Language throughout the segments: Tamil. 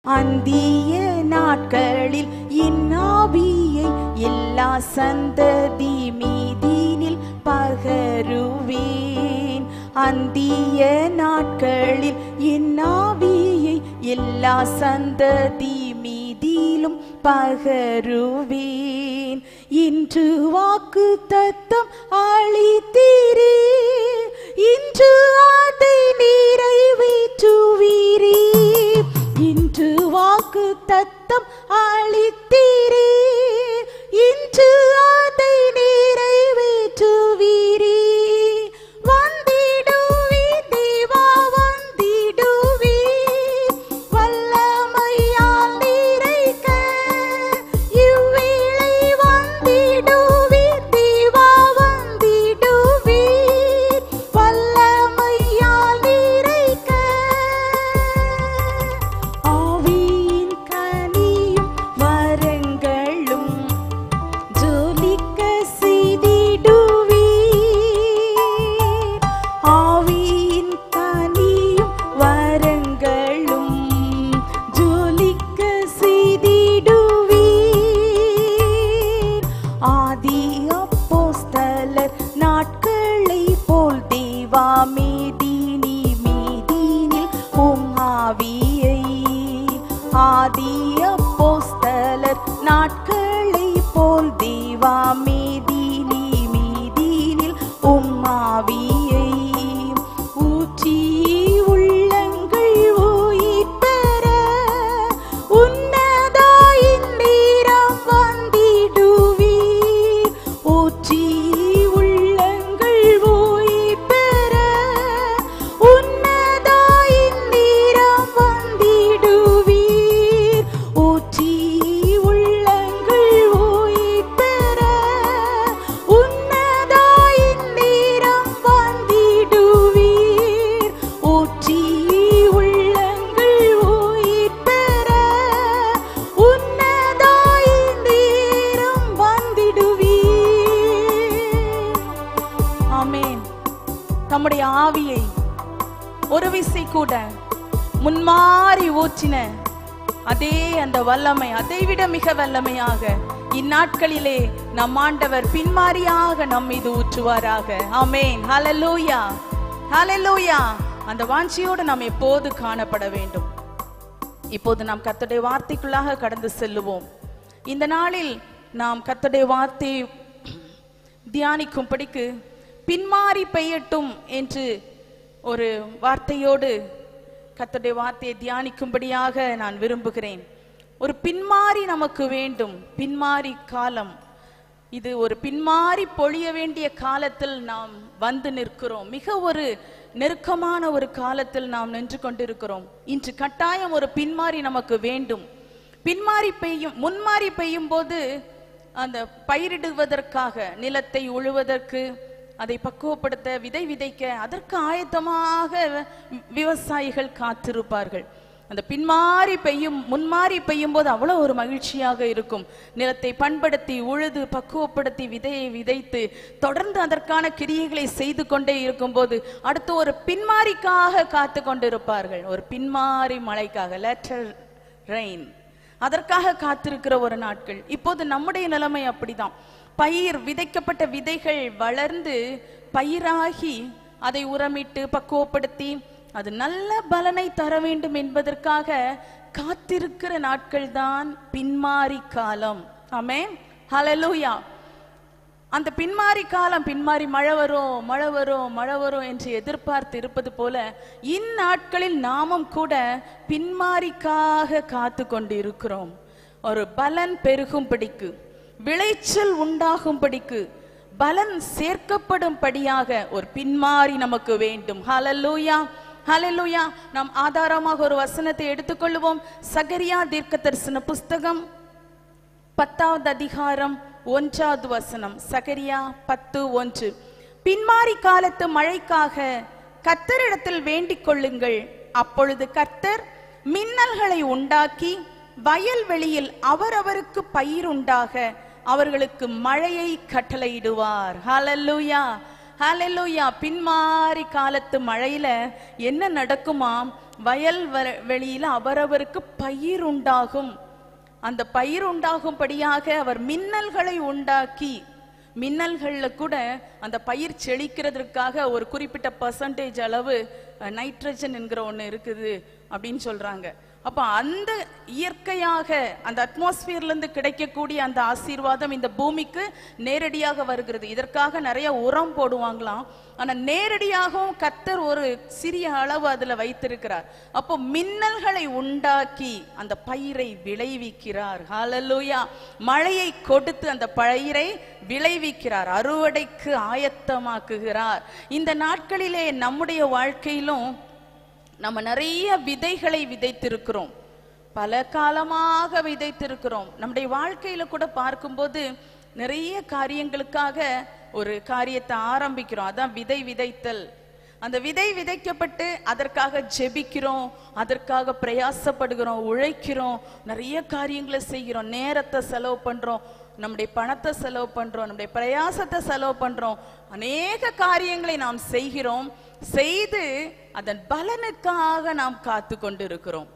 அந்திய நாட்களில் இன்னாவியை எல்லா சந்ததி மீதினில் பகருவேன் அந்திய நாட்களில் இன்னாவியை எல்லா சந்ததி மீதிலும் பகருவேன் இன்று வாக்கு தத்தம் அளித்தீரே இன்று அதை நிறைவேற்றுவீரே இன்று வாக்கு தத்தம் அளித்தீரே இன்று அதை நிறைவேற்றுவீரே வந்திடுவே தேவா வந்திடுவே வல்லமையால் நிறைக்க இவ்வேளை வந்திடுவே தேவா வந்திடுவே வல்லமையால் நிறைக்க ஆவியின் கனியும் வரங்களும் ஜொலிக்க செய்திடுவீர் ஆவியின் கனியும் வரங்களும் ஜொலிக்க செய்திடுவீர் ஆதி அப்போஸ்தலர் நாட்களை போல் தேவா மீதினி மீதினில் உம் ஆவியை ஆதி அப்போஸ்தலர் நாட்களை போல் தேவா மீதினி மீதினில் உம் ஆவியை ஊற்றி உள்ளங்கள் உயிர் பெற உன்னதாயின் நேரம் வந்திடுவீர் ஊற்றி உள்ளங்கள் உயிர் பெற உன்னதாயின் நேரம் வந்திடுவீர் ஊற்றி உள்ளங்கள் உயிர் பெற உன்னதாயின் நேரம் வந்திடுவீர் ஊற்றி உள்ளங்கள் உயிர் பெற உன்னதாயின் நேரம் வந்திடுவீர் ஆமென் தம்முடைய ஆவியை ஒரு விசை கூட முன்மாறி ஊற்றின அதே அந்த வல்லமை அதைவிட மிக வல்லமையாக இந்நாட்களிலே நம் ஆண்டவர் பின்மாறியாக நம் மீது ஊற்றுவாராக ஆமென் ஹalleluya ஹalleluya அந்த வாஞ்சியோடு நாம் எப்போது காணப்பட வேண்டும் இப்போது நாம் கர்த்தருடைய வார்த்தைக்குள்ளாக கடந்து செல்லுவோம் இந்த நாளில் நாம் கர்த்தருடைய வார்த்தை தியானிக்கும்படிக்கு பின்மாறி பெய்யட்டும் என்று ஒரு வார்த்தையோடு கர்த்தருடைய வார்த்தையை தியானிக்கும்படியாக நான் விரும்புகிறேன் ஒரு பின்மாறி நமக்கு வேண்டும் பின்மாறி காலம் இது ஒரு பின்மாறி பொழிய வேண்டிய காலத்தில் நாம் வந்து நிற்கிறோம் மிக ஒரு நெருக்கமான ஒரு காலத்தில் நாம் நின்று கொண்டிருக்கிறோம் இன்று கட்டாயம் ஒரு பின்மாறி நமக்கு வேண்டும் பின்மாறி பெய்யும் முன்மாறி பெய்யும் போது அந்த பயிரிடுவதற்காக நிலத்தை உழுவதற்கு அதை பக்குவப்படுத்த விதை விதைக்க அதற்கு ஆயத்தமாக விவசாயிகள் காத்திருப்பார்கள் அந்த பின்மாறி பெய்யும் முன்மாறி பெய்யும் போது அவ்வளவு ஒரு மகிழ்ச்சியாக இருக்கும் நிலத்தை பண்படுத்தி உழுது பக்குவப்படுத்தி விதையை விதைத்து தொடர்ந்து அதற்கான கிரியைகளை செய்து கொண்டே இருக்கும்போது அடுத்து ஒரு பின்மாரிக்காக காத்து கொண்டிருப்பார்கள் ஒரு பின்மாரி மழைக்காக லெட்டர் ரெயின் அதற்காக காத்திருக்கிற ஒரு நாட்கள் இப்போது நம்முடைய நிலைமை அப்படிதான் பயிர் விதைக்கப்பட்ட விதைகள் வளர்ந்து பயிராகி அதை உரமிட்டு பக்குவப்படுத்தி அது நல்ல பலனை தர வேண்டும் என்பதற்காக காத்திருக்கிற நாட்கள் தான் பின்மாரி காலம் ஆமே ஹalleluya அந்த பின்மாரி காலம் பின்மாரி மழை வரும் மழை வரும் மழை வரும் என்று எதிர்பார்த்து இருப்பது போல இந்நாட்களில் நாமும் கூட பின்மாரிக்காக காத்து கொண்டு இருக்கிறோம் ஒரு பலன் பெருகும்படிக்கு விளைச்சல் உண்டாகும்படிக்கு பலன் சேர்க்கப்படும்படியாக ஒரு பின்மாரி நமக்கு வேண்டும் ஹalleluya ஹalleluya நாம் ஆதாரமாக ஒரு வசனத்தை எடுத்துக்கொள்வோம் சகரியா தீர்க்க தரிசன புஸ்தகம் பத்தாவது அதிகாரம் ஒன்றாவது வசனம் சகரியா பத்து ஒன்று பின்மாரி காலத்து மழைக்காக கர்த்தரிடத்தில் வேண்டிக் கொள்ளுங்கள் அப்பொழுது கர்த்தர் மின்னல்களை உண்டாக்கி வயல்வெளியில் அவரவருக்கு பயிர் உண்டாக அவர்களுக்கு மழையை கட்டளையிடுவார் ஹalleluya ஹalleluya பின்மாறி காலத்து மழையில என்ன நடக்குமாம் வயல் வ- வெளியில அவரவருக்கு பயிர் உண்டாகும் அந்த பயிர் உண்டாகும்படியாக அவர் மின்னல்களை உண்டாக்கி மின்னல்கள்ல கூட அந்த பயிர் செழிக்கிறதுக்காக ஒரு குறிப்பிட்ட பர்சன்டேஜ் அளவு நைட்ரஜன் என்கிற ஒண்ணு இருக்குது அப்படின்னு சொல்றாங்க அப்ப அந்த இயற்கையாக அந்த அட்மாஸ்பியர்ல இருந்து கிடைக்கக்கூடிய அந்த ஆசீர்வாதம் இந்த பூமிக்கு நேரடியாக வருகிறது இதற்காக நிறைய உரம் போடுவாங்களாம் ஆனா நேரடியாகவும் கத்தர் ஒரு சிறிய அளவு அதுல வைத்திருக்கிறார் அப்போ மின்னல்களை உண்டாக்கி அந்த பயிரை விளைவிக்கிறார் ஹalleluya மழையை கொடுத்து அந்த பயிரை விளைவிக்கிறார் அறுவடைக்கு ஆயத்தமாக்குகிறார் இந்த நாட்களிலே நம்முடைய வாழ்க்கையிலும் நம்ம நிறைய விதைகளை விதைத்திருக்கிறோம் பல காலமாக விதைத்திருக்கிறோம் நம்முடைய வாழ்க்கையில கூட பார்க்கும்போது நிறைய காரியங்களுக்காக ஒரு காரியத்தை ஆரம்பிக்கிறோம் அதான் விதை விதைத்தல் அந்த விதை விதைக்கப்பட்டு அதற்காக ஜெபிக்கிறோம் அதற்காக பிரயாசப்படுகிறோம் உழைக்கிறோம் நிறைய காரியங்களை செய்கிறோம் நேரத்தை செலவு பண்றோம் நம்முடைய பணத்தை செலவு பண்றோம் நம்முடைய பிரயாசத்தை செலவு பண்றோம் அநேக காரியங்களை நாம் செய்கிறோம் செய்து அதன் பலனுக்காக நாம் காத்து கொண்டு இருக்கிறோம்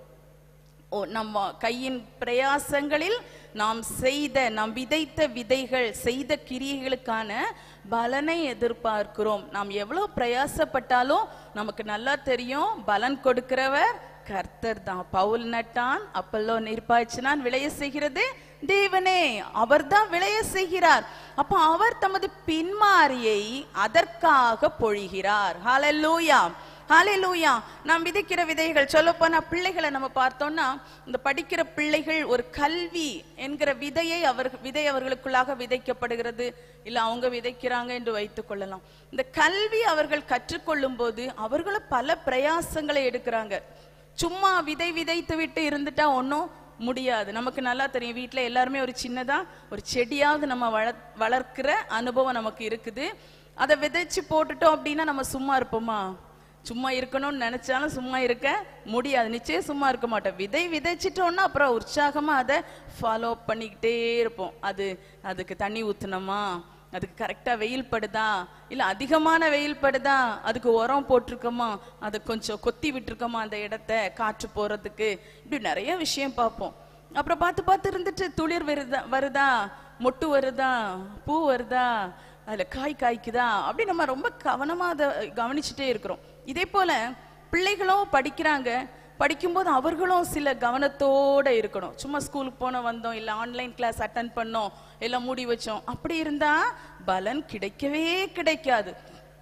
ஓ நம்ம கையின் பிரயாசங்களில் நாம் செய்த நாம் விதைத்த விதைகள் செய்த கிரியைகளுக்கான பலனை எதிர்பார்க்கிறோம் நாம் எவ்வளவு பிரயாசப்பட்டாலும் நமக்கு நல்லா தெரியும் பலன் கொடுக்கிறவர் கர்த்தர் தான் பவுல் நட்டான் அப்பல்லோ நீர்ப்பாய்ச்சினான் விளைய செய்கிறது தேவனே அவர்தான் விளைய செய்கிறார் அப்ப அவர் தமது பின்மாரியை அதற்காக பொழிகிறார் ஹalleluya ஹalleluya நாம் விதைக்கிற விதைகள் சொல்லப் போனா பிள்ளைகளை நம்ம பார்த்தோம்னா இந்த படிக்கிற பிள்ளைகள் ஒரு கல்வி என்கிற விதையை அவர் விதை அவர்களுக்குள்ளாக விதைக்கப்படுகிறது இல்ல அவங்க விதைக்கிறாங்க என்று வைத்துக் கொள்ளலாம் இந்த கல்வி அவர்கள் கற்றுக்கொள்ளும் போது அவர்களும் பல பிரயாசங்களை எடுக்கிறாங்க சும்மா விதை விதைத்து விட்டு இருந்துட்டா ஒன்றும் முடியாது நமக்கு நல்லா தெரியும் வீட்ல எல்லாருமே ஒரு சின்னதா ஒரு செடியாவது நம்ம வள வளர்க்கிற அனுபவம் நமக்கு இருக்குது அதை விதைச்சு போட்டுட்டோம் அப்படின்னா நம்ம சும்மா இருப்போமா சும்மா இருக்கணும்னு நினைச்சாலும் சும்மா இருக்க முடியாது நிச்சயம் சும்மா இருக்க மாட்டோம் விதை விதைச்சிட்டோம்னா அப்புறம் உற்சாகமா அதை ஃபாலோ பண்ணிக்கிட்டே இருப்போம் அது அதுக்கு தண்ணி ஊத்துனோமா அதுக்கு கரெக்டா வெயில் படுதா இல்ல அதிகமான வெயில் படுதா அதுக்கு உரம் போட்டிருக்கோமா அதை கொஞ்சம் கொத்தி விட்டுருக்கோமா அந்த இடத்த காற்று போறதுக்கு இப்படி நிறைய விஷயம் பார்ப்போம் அப்புறம் பார்த்து பார்த்து இருந்துட்டு துளிர் வருதா வருதா மொட்டு வருதா பூ வருதா அதுல காய் காய்க்குதா அப்படி நம்ம ரொம்ப கவனமா அதை கவனிச்சுட்டே இருக்கிறோம் இதே போல பிள்ளைகளும் படிக்கிறாங்க படிக்கும்போது அவர்களும் சில கவனத்தோட இருக்கணும் சும்மா ஸ்கூலுக்கு போனோம் வந்தோம் இல்ல ஆன்லைன் கிளாஸ் அட்டன் பண்ணோம் எல்லாம் மூடி வச்சோம் அப்படி இருந்தா பலன் கிடைக்கவே கிடைக்காது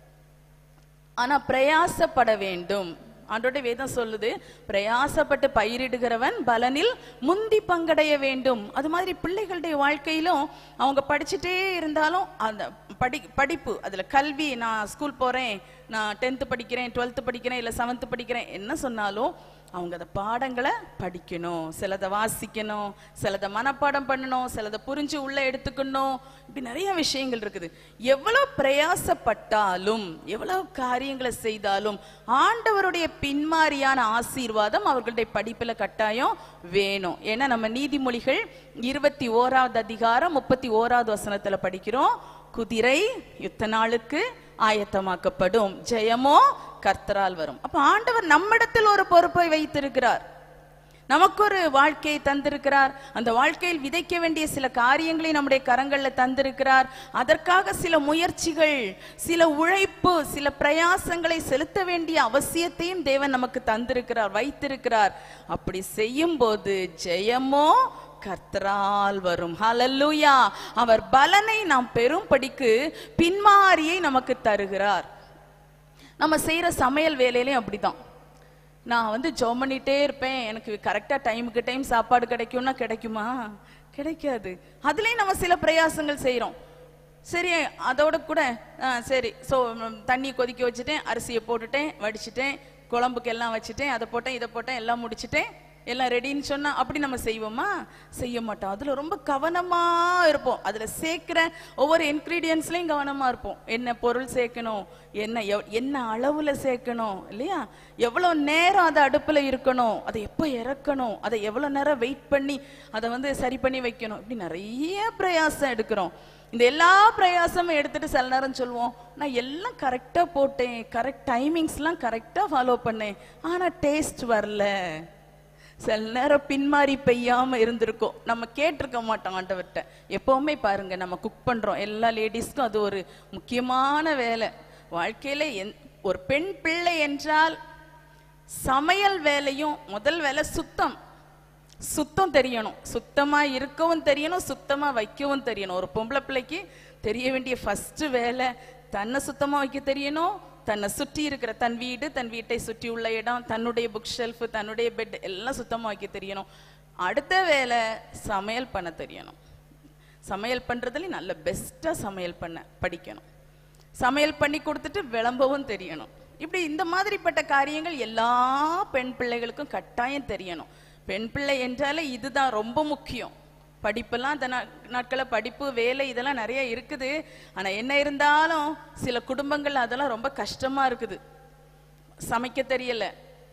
ஆனா பிரயாசப்பட வேண்டும் ஆண்டோட வேதம் சொல்லுது பிரயாசப்பட்டு பயிரிடுகிறவன் பலனில் முந்தி பங்கடைய வேண்டும் அது மாதிரி பிள்ளைகளுடைய வாழ்க்கையிலும் அவங்க படிச்சுட்டே இருந்தாலும் அந்த படி படிப்பு அதுல கல்வி நான் ஸ்கூல் போறேன் நான் டென்த்து படிக்கிறேன் டுவெல்த்து படிக்கிறேன் இல்ல செவன்த்து படிக்கிறேன் என்ன சொன்னாலும் அவங்க அந்த பாடங்களை படிக்கணும் சிலதை வாசிக்கணும் சிலதை மனப்பாடம் பண்ணணும் சிலதை புரிஞ்சு உள்ள எடுத்துக்கணும் இப்படி நிறைய விஷயங்கள் இருக்குது எவ்வளவு பிரயாசப்பட்டாலும் எவ்வளவு காரியங்களை செய்தாலும் ஆண்டவருடைய பின்மாரியான ஆசீர்வாதம் அவர்களுடைய படிப்புல கட்டாயம் வேணும் ஏன்னா நம்ம நீதிமொழிகள் இருபத்தி ஓராவது அதிகாரம் முப்பத்தி ஓராவது வசனத்துல படிக்கிறோம் குதிரை யுத்த நாளுக்கு ஆயத்தமாக்கப்படும் ஜெயமோ கர்த்தரால் வரும் அப்ப ஆண்டவர் நம்மிடத்தில் ஒரு பொறுப்பை வைத்திருக்கிறார் நமக்கு ஒரு வாழ்க்கையை தந்திருக்கிறார் அந்த வாழ்க்கையில் விதைக்க வேண்டிய சில காரியங்களை நம்முடைய கரங்கள்ல தந்திருக்கிறார் அதற்காக சில முயற்சிகள் சில உழைப்பு சில பிரயாசங்களை செலுத்த வேண்டிய அவசியத்தையும் தேவன் நமக்கு தந்திருக்கிறார் வைத்திருக்கிறார் அப்படி செய்யும் போது ஜெயமோ கர்த்தரால் வரும் ஹalleluya அவர் பலனை நாம் பெறும்படிக்கு பின்மாரியை நமக்கு தருகிறார் நம்ம செய்யற சமையல் வேலையிலையும் அப்படிதான் நான் வந்து ஜோம் பண்ணிட்டே இருப்பேன் எனக்கு கரெக்டா டைமுக்கு டைம் சாப்பாடு கிடைக்கும்னா கிடைக்குமா கிடைக்காது அதுலயும் நம்ம சில பிரயாசங்கள் செய்றோம் சரி அதோட கூட ஆ, சரி ஸோ தண்ணி கொதிக்க வச்சுட்டேன் அரிசியை போட்டுட்டேன் வடிச்சிட்டேன் குழம்புக்கு எல்லாம் வச்சுட்டேன் அதை போட்டேன் இதை போட்டேன் எல்லாம் முடிச்சிட்டேன் எல்லாம் ரெடின்னு சொன்னா அப்படி நம்ம செய்வோமா செய்ய மாட்டோம் அதுல ரொம்ப கவனமா இருப்போம் அதுல சேர்க்கிற ஒவ்வொரு இன்கிரீடியன்ஸ்லயும் கவனமா இருப்போம் என்ன பொருள் சேர்க்கணும் என்ன எவ்- என்ன அளவுல சேர்க்கணும் இல்லையா எவ்வளவு நேரம் அதை அடுப்புல இருக்கணும் அதை எப்போ இறக்கணும் அதை எவ்வளவு நேரம் வெயிட் பண்ணி அதை வந்து சரி பண்ணி வைக்கணும் இப்படி நிறைய பிரயாசம் எடுக்கிறோம் இந்த எல்லா பிரயாசமும் எடுத்துட்டு சில நேரம் சொல்லுவோம் நான் எல்லாம் கரெக்டா போட்டேன் கரெக்ட் டைமிங்ஸ்லாம் கரெக்டா ஃபாலோ பண்ணேன் ஆனா டேஸ்ட் வரல சில நேரம் பின்மாறி பெய்யாம இருந்திருக்கும் நம்ம கேட்டிருக்க மாட்டோம் ஆண்டவர்கிட்ட எப்பவுமே பாருங்க நம்ம குக் பண்றோம் எல்லா லேடிஸ்க்கும் அது ஒரு முக்கியமான வேலை வாழ்க்கையில என் ஒரு பெண் பிள்ளை என்றால் சமையல் வேலையும் முதல் வேலை சுத்தம் சுத்தம் தெரியணும் சுத்தமா இருக்கவும் தெரியணும் சுத்தமா வைக்கவும் தெரியணும் ஒரு பொம்பளை பிள்ளைக்கு தெரிய வேண்டிய ஃபர்ஸ்ட் வேலை தன்னை சுத்தமா வைக்க தெரியணும் தன்னை சுற்றி இருக்கிற தன் வீடு தன் வீட்டை சுற்றி உள்ள இடம் தன்னுடைய புக் ஷெல்ஃப் தன்னுடைய பெட் எல்லாம் சுத்தமா வைக்க தெரியணும் அடுத்த வேலை சமையல் பண்ண தெரியணும் சமையல் பண்றதுல நல்ல பெஸ்டா சமையல் பண்ண படிக்கணும் சமையல் பண்ணி கொடுத்துட்டு விளம்பவும் தெரியணும் இப்படி இந்த மாதிரிப்பட்ட காரியங்கள் எல்லா பெண் பிள்ளைகளுக்கும் கட்டாயம் தெரியணும் பெண் பிள்ளை என்றாலே இதுதான் ரொம்ப முக்கியம் படிப்பெல்லாம் அந்த நா- நாட்கள படிப்பு வேலை இதெல்லாம் நிறைய இருக்குது ஆனா என்ன இருந்தாலும் சில குடும்பங்கள் அதெல்லாம் ரொம்ப கஷ்டமா இருக்குது சமைக்க தெரியல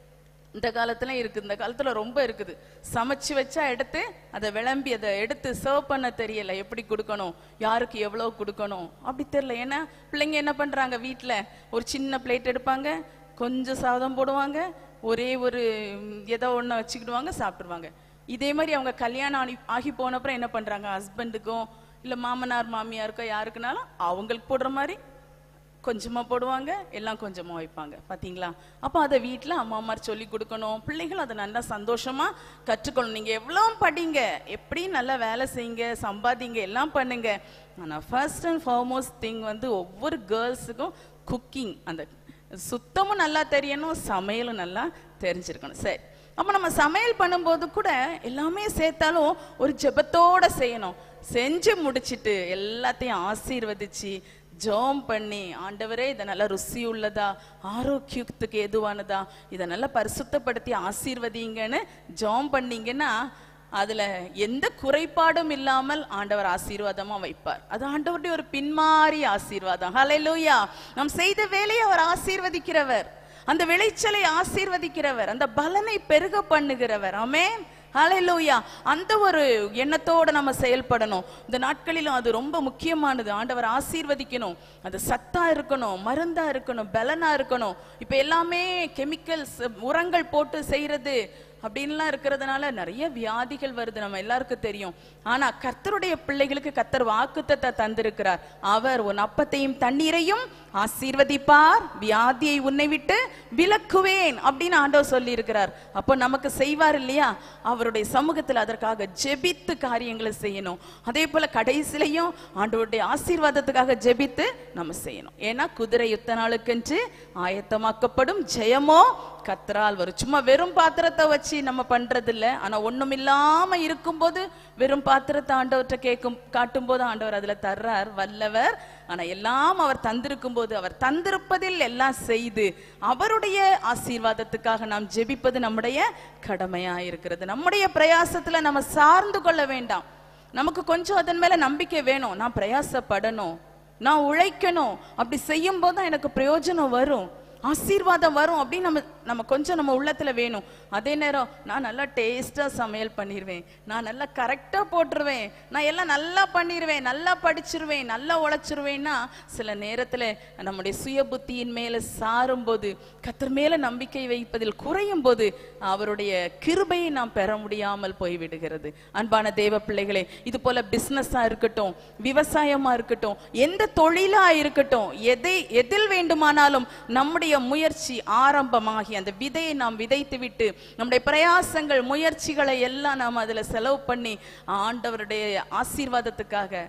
இந்த காலத்துல இருக்குது இந்த காலத்துல ரொம்ப இருக்குது சமைச்சு வச்சா எடுத்து அதை விளம்பி அதை எடுத்து சர்வ் பண்ண தெரியல எப்படி கொடுக்கணும் யாருக்கு எவ்வளவு கொடுக்கணும் அப்படி தெரியல ஏன்னா பிள்ளைங்க என்ன பண்றாங்க வீட்ல ஒரு சின்ன பிளேட் எடுப்பாங்க கொஞ்சம் சாதம் போடுவாங்க ஒரே ஒரு ம், ஏதோ ஒண்ணு வச்சுக்கிடுவாங்க சாப்பிட்டுருவாங்க இதே மாதிரி அவங்க கல்யாணம் ஆகி ஆகி போன அப்புறம் என்ன பண்றாங்க ஹஸ்பண்டுக்கும் இல்ல மாமனார் மாமியாருக்கோ யாருக்குனாலும் அவங்களுக்கு போடுற மாதிரி கொஞ்சமா போடுவாங்க எல்லாம் கொஞ்சமா வைப்பாங்க பாத்தீங்களா அப்போ அதை வீட்ல அம்மா அம்மா சொல்லி கொடுக்கணும் பிள்ளைகள் அதை நல்லா சந்தோஷமா கற்றுக்கணும் நீங்க எவ்வளவு படிங்க எப்படி நல்லா வேலை செய்யுங்க சம்பாதிங்க எல்லாம் பண்ணுங்க ஆனா ஃபர்ஸ்ட் அண்ட் ஃபார்மோஸ்ட் திங் வந்து ஒவ்வொரு கேர்ள்ஸுக்கும் குக்கிங் அந்த சுத்தமும் நல்லா தெரியணும் சமையலும் நல்லா தெரிஞ்சிருக்கணும் சரி அப்ப நம்ம சமையல் பண்ணும்போது கூட எல்லாமே சேர்த்தாலும் ஒரு ஜெபத்தோட செய்யணும் செஞ்சு முடிச்சிட்டு எல்லாத்தையும் ஆசீர்வதிச்சு ஜெபம் பண்ணி ஆண்டவரே இதை நல்லா ருசி உள்ளதா ஆரோக்கியத்துக்கு ஏதுவானதா இதை நல்லா பரிசுத்தப்படுத்தி ஆசீர்வதிங்கன்னு ஜெபம் பண்ணீங்கன்னா அதுல எந்த குறைபாடும் இல்லாமல் ஆண்டவர் ஆசீர்வாதமா வைப்பார் அது ஆண்டவருடைய ஒரு பின்மாறி ஆசீர்வாதம் ஹalleluya நாம் செய்த வேலையை அவர் ஆசீர்வதிக்கிறவர் அந்த விளைச்சலை ஆசீர்வதிக்கிறவர் அந்த பலனை பெருக பண்ணுகிறவர் ஆமென் ஹalleluya அந்த ஒரு எண்ணத்தோட நம்ம செயல்படணும் இந்த நாட்களிலும் அது ரொம்ப முக்கியமானது ஆண்டவர் ஆசீர்வதிக்கணும் அது சத்தா இருக்கணும் மருந்தா இருக்கணும் பலனா இருக்கணும் இப்ப எல்லாமே கெமிக்கல்ஸ் உரங்கள் போட்டு செய்யறது அப்படின்லாம் இருக்கிறதுனால நிறைய வியாதிகள் வருது நம்ம எல்லாருக்கும் தெரியும் ஆனா கர்த்தருடைய பிள்ளைகளுக்கு கர்த்தர் வாக்குத்தத்தை தந்திருக்கிறார் அவர் உன் அப்பத்தையும் தண்ணீரையும் ஆசீர்வதிப்பார் வியாதியை உன்னை விட்டு விலக்குவேன் அப்படின்னு ஆண்டவர் சொல்லி இருக்கிறார் அப்போ நமக்கு செய்வார் இல்லையா அவருடைய சமூகத்தில் அதற்காக ஜெபித்து காரியங்களை செய்யணும் அதே போல கடைசிலையும் ஆண்டவருடைய ஆசீர்வாதத்துக்காக ஜெபித்து நம்ம செய்யணும் ஏன்னா குதிரை யுத்த நாளுக்கென்று ஆயத்தமாக்கப்படும் ஜெயமோ கத்தரால் வரும் சும்மா வெறும் பாத்திரத்தை வச்சு நம்ம பண்றது இல்ல ஆனா ஒண்ணும் இல்லாம இருக்கும்போது வெறும் பாத்திரத்தை ஆண்டவர்கிட்ட கேட்கும் காட்டும் போது ஆண்டவர் அதுல தர்றார் வல்லவர் ஆனா எல்லாம் அவர் தந்திருக்கும் போது அவர் தந்திருப்பதில் எல்லாம் செய்து அவருடைய ஆசீர்வாதத்துக்காக நாம் ஜெபிப்பது நம்முடைய கடமையா இருக்கிறது நம்முடைய பிரயாசத்துல நம்ம சார்ந்து கொள்ள வேண்டாம் நமக்கு கொஞ்சம் அதன் மேல நம்பிக்கை வேணும் நான் பிரயாசப்படணும் நான் உழைக்கணும் அப்படி செய்யும் போது தான் எனக்கு பிரயோஜனம் வரும் ஆசீர்வாதம் வரும் அப்படின்னு நம்ம நம்ம கொஞ்சம் நம்ம உள்ளத்துல வேணும் அதே நேரம் நான் நல்லா டேஸ்டா சமையல் பண்ணிடுவேன் நான் நல்லா கரெக்டா போட்டுருவேன் நான் எல்லாம் நல்லா பண்ணிடுவேன் நல்லா படிச்சிருவேன் நல்லா உழைச்சிருவேன்னா சில நேரத்துல நம்முடைய சுய புத்தியின் மேல சாரும் போது கத்தர் மேல நம்பிக்கை வைப்பதில் குறையும் போது அவருடைய கிருபையை நாம் பெற முடியாமல் போய்விடுகிறது அன்பான தேவ பிள்ளைகளே இது போல பிசினஸா இருக்கட்டும் விவசாயமா இருக்கட்டும் எந்த தொழிலா இருக்கட்டும் எதை எதில் வேண்டுமானாலும் நம்முடைய முயற்சி ஆரம்பமாகி அந்த விதையை நாம் விதைத்து விட்டு நம்முடைய பிரயாசங்கள் முயற்சிகளை எல்லாம் நாம் அதுல செலவு பண்ணி ஆண்டவருடைய ஆசீர்வாதத்துக்காக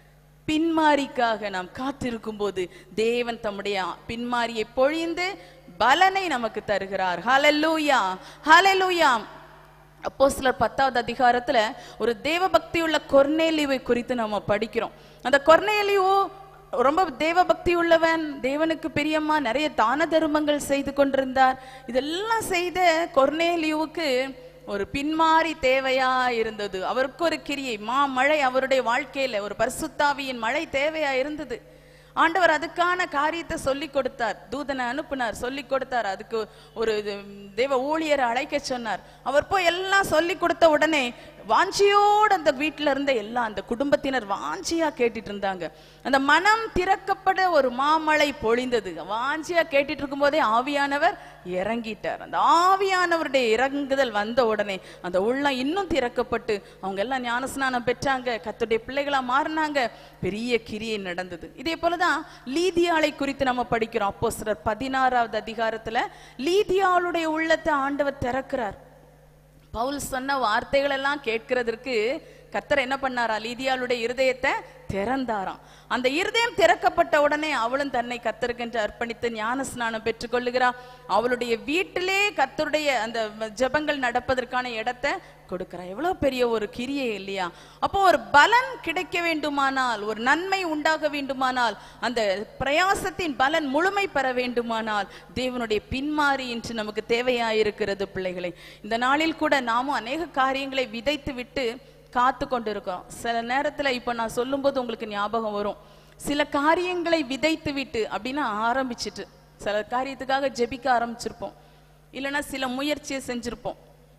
பின்மாரிக்காக நாம் காத்திருக்கும் போது தேவன் தம்முடைய பின்மாரியை பொழிந்து பலனை நமக்கு தருகிறார் ஹalleluya ஹalleluya அப்போஸ்தலர் பத்தாவது அதிகாரத்துல ஒரு தேவ பக்தி உள்ள கொர்நேலியுவை குறித்து நம்ம படிக்கிறோம் அந்த கொர்நேலியு ரொம்ப தேவ பக்தி உள்ளவன் தேவனுக்கு பிரியமா நிறைய தான தர்மங்கள் செய்து கொண்டிருந்தார் இதெல்லாம் செய்த கொர்நேலியுவுக்கு ஒரு பின்மாறி தேவையா இருந்தது அவருக்கு ஒரு கிரியை மா மழை அவருடைய வாழ்க்கையில ஒரு பரிசுத்தாவியின் மழை தேவையா இருந்தது ஆண்டவர் அதுக்கான காரியத்தை சொல்லி கொடுத்தார் தூதனை அனுப்புனார் சொல்லி கொடுத்தார் அதுக்கு ஒரு இது, தேவ ஊழியரை அழைக்க சொன்னார் அவர் போய் எல்லாம் சொல்லி கொடுத்த உடனே வாஞ்சியோடு அந்த வீட்டில் இருந்த எல்லாம் அந்த குடும்பத்தினர் வாஞ்சியா கேட்டுட்டு இருந்தாங்க அந்த மனம் திறக்கப்பட ஒரு மாமழை பொழிந்தது வாஞ்சியா கேட்டுட்டு இருக்கும்போதே ஆவியானவர் இறங்கிட்டார் அந்த ஆவியானவருடைய இறங்குதல் வந்த உடனே அந்த உள்ளம் இன்னும் திறக்கப்பட்டு அவங்க எல்லாம் ஞானஸ்நானம் பெற்றாங்க கத்துடைய பிள்ளைகளா மாறினாங்க பெரிய கிரியை நடந்தது இதே போலதான் லீதியாளை குறித்து நம்ம படிக்கிறோம் அப்போ சிலர் பதினாறாவது அதிகாரத்துல லீதியாளுடைய உள்ளத்தை ஆண்டவர் திறக்கிறார் பவுல் சொன்ன வார்த்தைகள் எல்லாம் கேட்கிறதற்கு கர்த்தர் என்ன பண்ணாரா லீதியாளுடைய இருதயத்தை திறந்தாராம் அந்த இருதயம் திறக்கப்பட்ட உடனே அவளும் தன்னை கத்தருக்கென்று அர்ப்பணித்து ஞான ஸ்நானம் பெற்றுக்கொள்ளுகிறாள் அவளுடைய வீட்டிலே கத்தருடைய அந்த ஜெபங்கள் நடப்பதற்கான இடத்தை கொடுக்கிறா எவ்வளவு பெரிய ஒரு கிரியை இல்லையா அப்போ ஒரு பலன் கிடைக்க வேண்டுமானால் ஒரு நன்மை உண்டாக வேண்டுமானால் அந்த பிரயாசத்தின் பலன் முழுமை பெற வேண்டுமானால் தேவனுடைய பின்மாறி இன்று நமக்கு தேவையாயிருக்கிறது பிள்ளைகளை இந்த நாளில் கூட நாமும் அநேக காரியங்களை விதைத்து விட்டு காத்து கொண்டிருக்கோம் சில நேரத்துல இப்ப நான் சொல்லும்போது உங்களுக்கு ஞாபகம் வரும் சில காரியங்களை விதைத்து விட்டு அப்படின்னு ஆரம்பிச்சிட்டு சில காரியத்துக்காக ஜெபிக்க ஆரம்பிச்சிருப்போம் இல்லைன்னா சில முயற்சியை செஞ்சிருப்போம்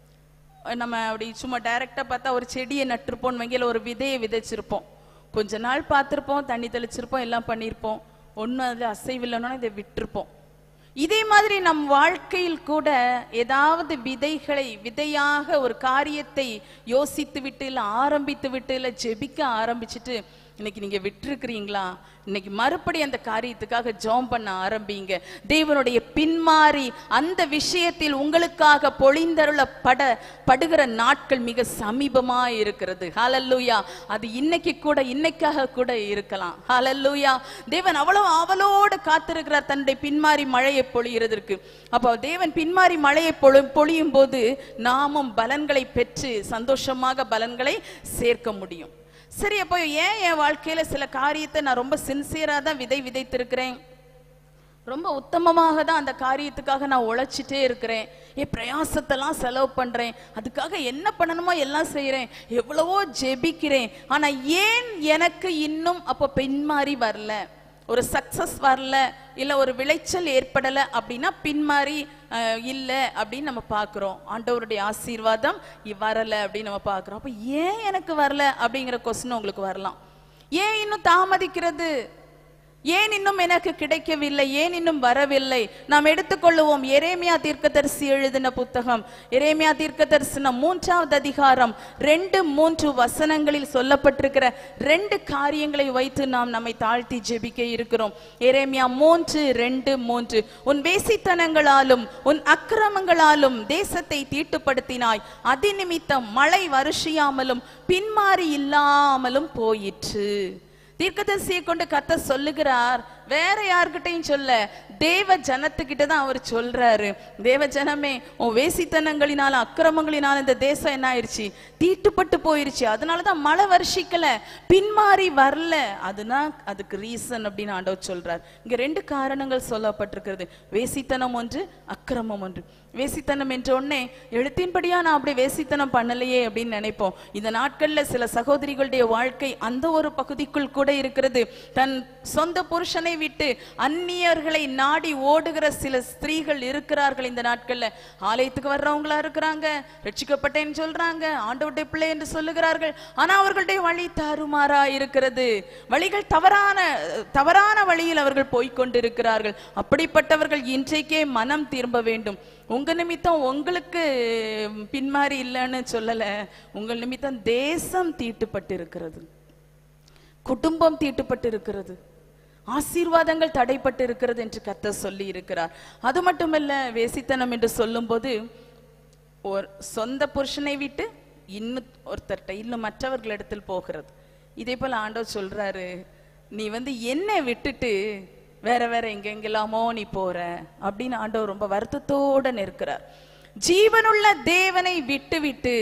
நம்ம அப்படி சும்மா டைரக்டா பார்த்தா ஒரு செடியை நட்டிருப்போம் வகையில் ஒரு விதையை விதைச்சிருப்போம் கொஞ்ச நாள் பார்த்திருப்போம் தண்ணி தெளிச்சிருப்போம் எல்லாம் பண்ணியிருப்போம் ஒன்றும் அதில் அசைவில்லைன்னா இதை விட்டிருப்போம் இதே மாதிரி நம் வாழ்க்கையில் கூட ஏதாவது விதைகளை விதையாக ஒரு காரியத்தை யோசித்து விட்டு இல்லை ஆரம்பித்து விட்டு இல்லை ஜெபிக்க ஆரம்பிச்சிட்டு இன்னைக்கு நீங்க விட்டுருக்கிறீங்களா இன்னைக்கு மறுபடி அந்த காரியத்துக்காக ஜெபம் பண்ண ஆரம்பிங்க தேவனுடைய பின்மாறி அந்த விஷயத்தில் உங்களுக்காக பொழிந்தருள பட படுகிற நாட்கள் மிக சமீபமா இருக்கிறது ஹalleluya அது இன்னைக்கு கூட இன்னைக்காக கூட இருக்கலாம் ஹalleluya தேவன் அவ்வளவு ஆவலோடு காத்திருக்கிறார் தன்னுடைய பின்மாறி மழையை பொழிகிறதற்கு அப்போ தேவன் பின்மாறி மழையை பொழு பொழியும் போது நாமும் பலன்களை பெற்று சந்தோஷமாக பலன்களை சேர்க்க முடியும் சரி அப்போ ஏன் என் வாழ்க்கையில சில காரியத்தை நான் ரொம்ப சின்சியரா தான் விதை விதைத்திருக்கிறேன் ரொம்ப உத்தமமாக தான் அந்த காரியத்துக்காக நான் உழைச்சிட்டே இருக்கிறேன் என் பிரயாசத்தெல்லாம் செலவு பண்றேன் அதுக்காக என்ன பண்ணணுமோ எல்லாம் செய்றேன் எவ்வளவோ ஜெபிக்கிறேன் ஆனா ஏன் எனக்கு இன்னும் அப்போ பின்மாறி வரல ஒரு சக்சஸ் வரல இல்ல ஒரு விளைச்சல் ஏற்படல அப்படின்னா பின்மாறி அஹ், இல்ல அப்படின்னு நம்ம பார்க்கிறோம் ஆண்டவருடைய ஆசீர்வாதம் இ- வரல அப்படின்னு நம்ம பார்க்கிறோம் அப்ப ஏன் எனக்கு வரல அப்படிங்கிற கொஸ்டின் உங்களுக்கு வரலாம் ஏன் இன்னும் தாமதிக்கிறது ஏன் இன்னும் எனக்கு கிடைக்கவில்லை ஏன் இன்னும் வரவில்லை நாம் எடுத்துக்கொள்ளுவோம் எரேமியா தீர்க்கதரிசி எழுதின புத்தகம் எரேமியா தீர்க்கதரிசனம் மூன்றாவது அதிகாரம் ரெண்டு மூன்று வசனங்களில் சொல்லப்பட்டிருக்கிற ரெண்டு காரியங்களை வைத்து நாம் நம்மை தாழ்த்தி ஜெபிக்க இருக்கிறோம் எரேமியா மூன்று ரெண்டு மூன்று உன் வேசித்தனங்களாலும் உன் அக்கிரமங்களாலும் தேசத்தை தீட்டுப்படுத்தினாய் அதிநிமித்தம் மழை வருஷியாமலும் பின்மாறி இல்லாமலும் போயிற்று தீர்க்கதரிசியை கொண்டு கத்த சொல்லுகிறார் வேற யார்கிட்டயும் சொல்ல தேவ ஜனத்துக்கிட்ட தான் அவர் சொல்றாரு தேவ ஜனமே உன் வேசித்தனங்களினால அக்கிரமங்களினால இந்த தேசம் என்ன ஆயிருச்சு தீட்டுப்பட்டு போயிருச்சு அதனாலதான் மழை வருஷிக்கல பின்மாறி வரல அதுதான் அதுக்கு ரீசன் அப்படின்னு ஆண்டவர் சொல்றார் இங்க ரெண்டு காரணங்கள் சொல்லப்பட்டிருக்கிறது வேசித்தனம் ஒன்று அக்கிரமம் ஒன்று வேசித்தனம் என்ற உடனே எழுத்தின்படியா நான் அப்படி வேசித்தனம் பண்ணலையே அப்படின்னு நினைப்போம் இந்த நாட்கள்ல சில சகோதரிகளுடைய வாழ்க்கை அந்த ஒரு பகுதிக்குள் கூட இருக்கிறது தன் சொந்த புருஷனை விட்டு அந்நியர்களை நாடி ஓடுகிற சில ஸ்திரீகள் இருக்கிறார்கள் இந்த நாட்கள்ல ஆலயத்துக்கு வர்றவங்களா இருக்கிறாங்க ரட்சிக்கப்பட்டேன்னு சொல்றாங்க ஆண்டவருடைய பிள்ளை என்று சொல்லுகிறார்கள் ஆனா அவர்களுடைய வழி தாறுமாறா இருக்கிறது வழிகள் தவறான தவறான வழியில் அவர்கள் போய்க்கொண்டிருக்கிறார்கள் அப்படிப்பட்டவர்கள் இன்றைக்கே மனம் திரும்ப வேண்டும் உங்க நிமித்தம் உங்களுக்கு பின்மாறி இல்லைன்னு சொல்லல உங்கள் நிமித்தம் தேசம் தீட்டுப்பட்டு இருக்கிறது குடும்பம் தீட்டுப்பட்டு இருக்கிறது ஆசீர்வாதங்கள் தடைப்பட்டு இருக்கிறது என்று கர்த்தர் சொல்லி இருக்கிறார் அது மட்டுமல்ல வேசித்தனம் என்று சொல்லும்போது ஒரு சொந்த புருஷனை விட்டு இன்னும் ஒருத்தர்ட்ட இன்னும் மற்றவர்களிடத்தில் போகிறது இதே போல ஆண்டவர் சொல்றாரு நீ வந்து என்னை விட்டுட்டு வேற வேற எங்கெங்கெல்லாமோ நீ போற அப்படின்னு ஆண்டவர் ரொம்ப வருத்தத்தோட நிற்கிறார் ஜீவனுள்ள தேவனை விட்டு விட்டு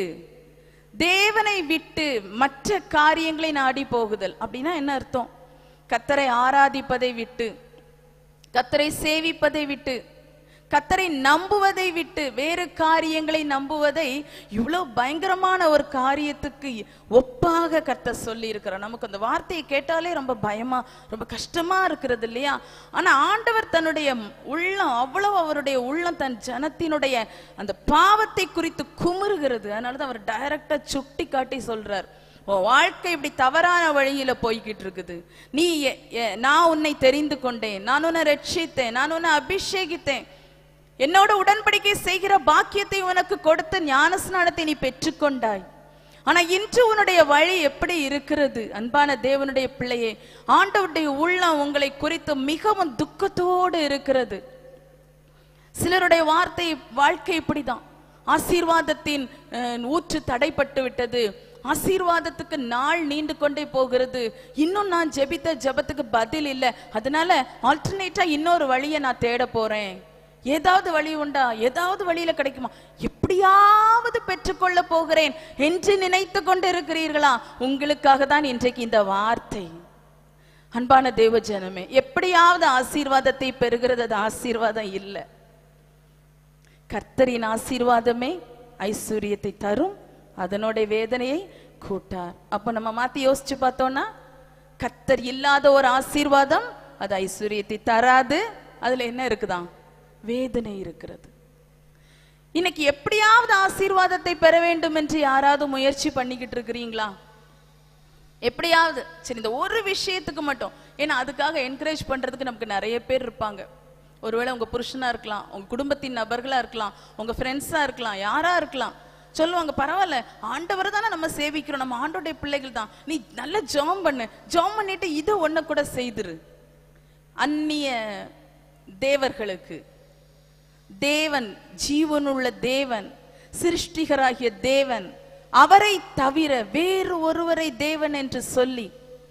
தேவனை விட்டு மற்ற காரியங்களை நாடி போகுதல் அப்படின்னா என்ன அர்த்தம் கத்தரை ஆராதிப்பதை விட்டு கத்தரை சேவிப்பதை விட்டு கத்தரை நம்புவதை விட்டு வேறு காரியங்களை நம்புவதை இவ்வளவு பயங்கரமான ஒரு காரியத்துக்கு ஒப்பாக கத்த சொல்லி இருக்கிறார் நமக்கு அந்த வார்த்தையை கேட்டாலே ரொம்ப பயமா ரொம்ப கஷ்டமா இருக்கிறது இல்லையா ஆனா ஆண்டவர் தன்னுடைய உள்ளம் அவ்வளவு அவருடைய உள்ளம் தன் ஜனத்தினுடைய அந்த பாவத்தை குறித்து குமுறுகிறது அதனாலதான் அவர் டைரக்டா சுட்டி காட்டி சொல்றார் உன் வாழ்க்கை இப்படி தவறான வழியில போய்கிட்டு இருக்குது நீ எ- எ- நான் உன்னை தெரிந்து கொண்டேன் நான் உன்னை ரட்சித்தேன் நான் உன்னை அபிஷேகித்தேன் என்னோட உடன்படிக்கை செய்கிற பாக்கியத்தை உனக்கு கொடுத்த ஞானஸ்நானத்தை நீ பெற்றுக்கொண்டாய் ஆனா இன்று உன்னுடைய வழி எப்படி இருக்கிறது அன்பான தேவனுடைய பிள்ளையே ஆண்டவருடைய உள்ளம் உங்களை குறித்து மிகவும் துக்கத்தோடு இருக்கிறது சிலருடைய வார்த்தை வாழ்க்கை இப்படிதான் ஆசீர்வாதத்தின் அஹ், ஊற்று தடைப்பட்டு விட்டது ஆசீர்வாதத்துக்கு நாள் நீண்டு கொண்டே போகிறது இன்னும் நான் ஜெபித்த ஜெபத்துக்கு பதில் இல்லை அதனால ஆல்டர்னேட்டா இன்னொரு வழியை நான் தேட போறேன் ஏதாவது வழி உண்டா ஏதாவது வழியில கிடைக்குமா எப்படியாவது பெற்றுக்கொள்ள போகிறேன் என்று நினைத்து கொண்டு இருக்கிறீர்களா உங்களுக்காக தான் இன்றைக்கு இந்த வார்த்தை அன்பான தேவ ஜனமே எப்படியாவது ஆசீர்வாதத்தை பெறுகிறது அது ஆசீர்வாதம் இல்லை கர்த்தரின் ஆசீர்வாதமே ஐஸ்வர்யத்தை தரும் அதனோட வேதனையை கூட்டார் அப்ப நம்ம மாத்தி யோசிச்சு பார்த்தோம்னா கர்த்தர் இல்லாத ஒரு ஆசீர்வாதம் அது ஐஸ்வர்யத்தை தராது அதுல என்ன இருக்குதாம் வேதனை இருக்கிறது இன்னைக்கு எப்படியாவது ஆசீர்வாதத்தை பெற வேண்டும் என்று யாராவது முயற்சி பண்ணிக்கிட்டு இருக்கிறீங்களா எப்படியாவது சரி இந்த ஒரு விஷயத்துக்கு மட்டும் ஏன்னா அதுக்காக என்கரேஜ் பண்றதுக்கு நமக்கு நிறைய பேர் இருப்பாங்க ஒருவேளை உங்க புருஷனா இருக்கலாம் உங்க குடும்பத்தின் நபர்களா இருக்கலாம் உங்க ஃப்ரெண்ட்ஸா இருக்கலாம் யாரா இருக்கலாம் சொல்லுவாங்க பரவாயில்ல ஆண்டவரை தானே நம்ம சேவிக்கிறோம் நம்ம ஆண்டோடைய பிள்ளைகள் தான் நீ நல்ல ஜாம் பண்ணு ஜாம் பண்ணிட்டு இது ஒண்ணு கூட செய்திரு அந்நிய தேவர்களுக்கு தேவன் ஜீவனுள்ள தேவன் சிருஷ்டிகராகிய தேவன் அவரை தவிர வேறு ஒருவரை தேவன் என்று சொல்லி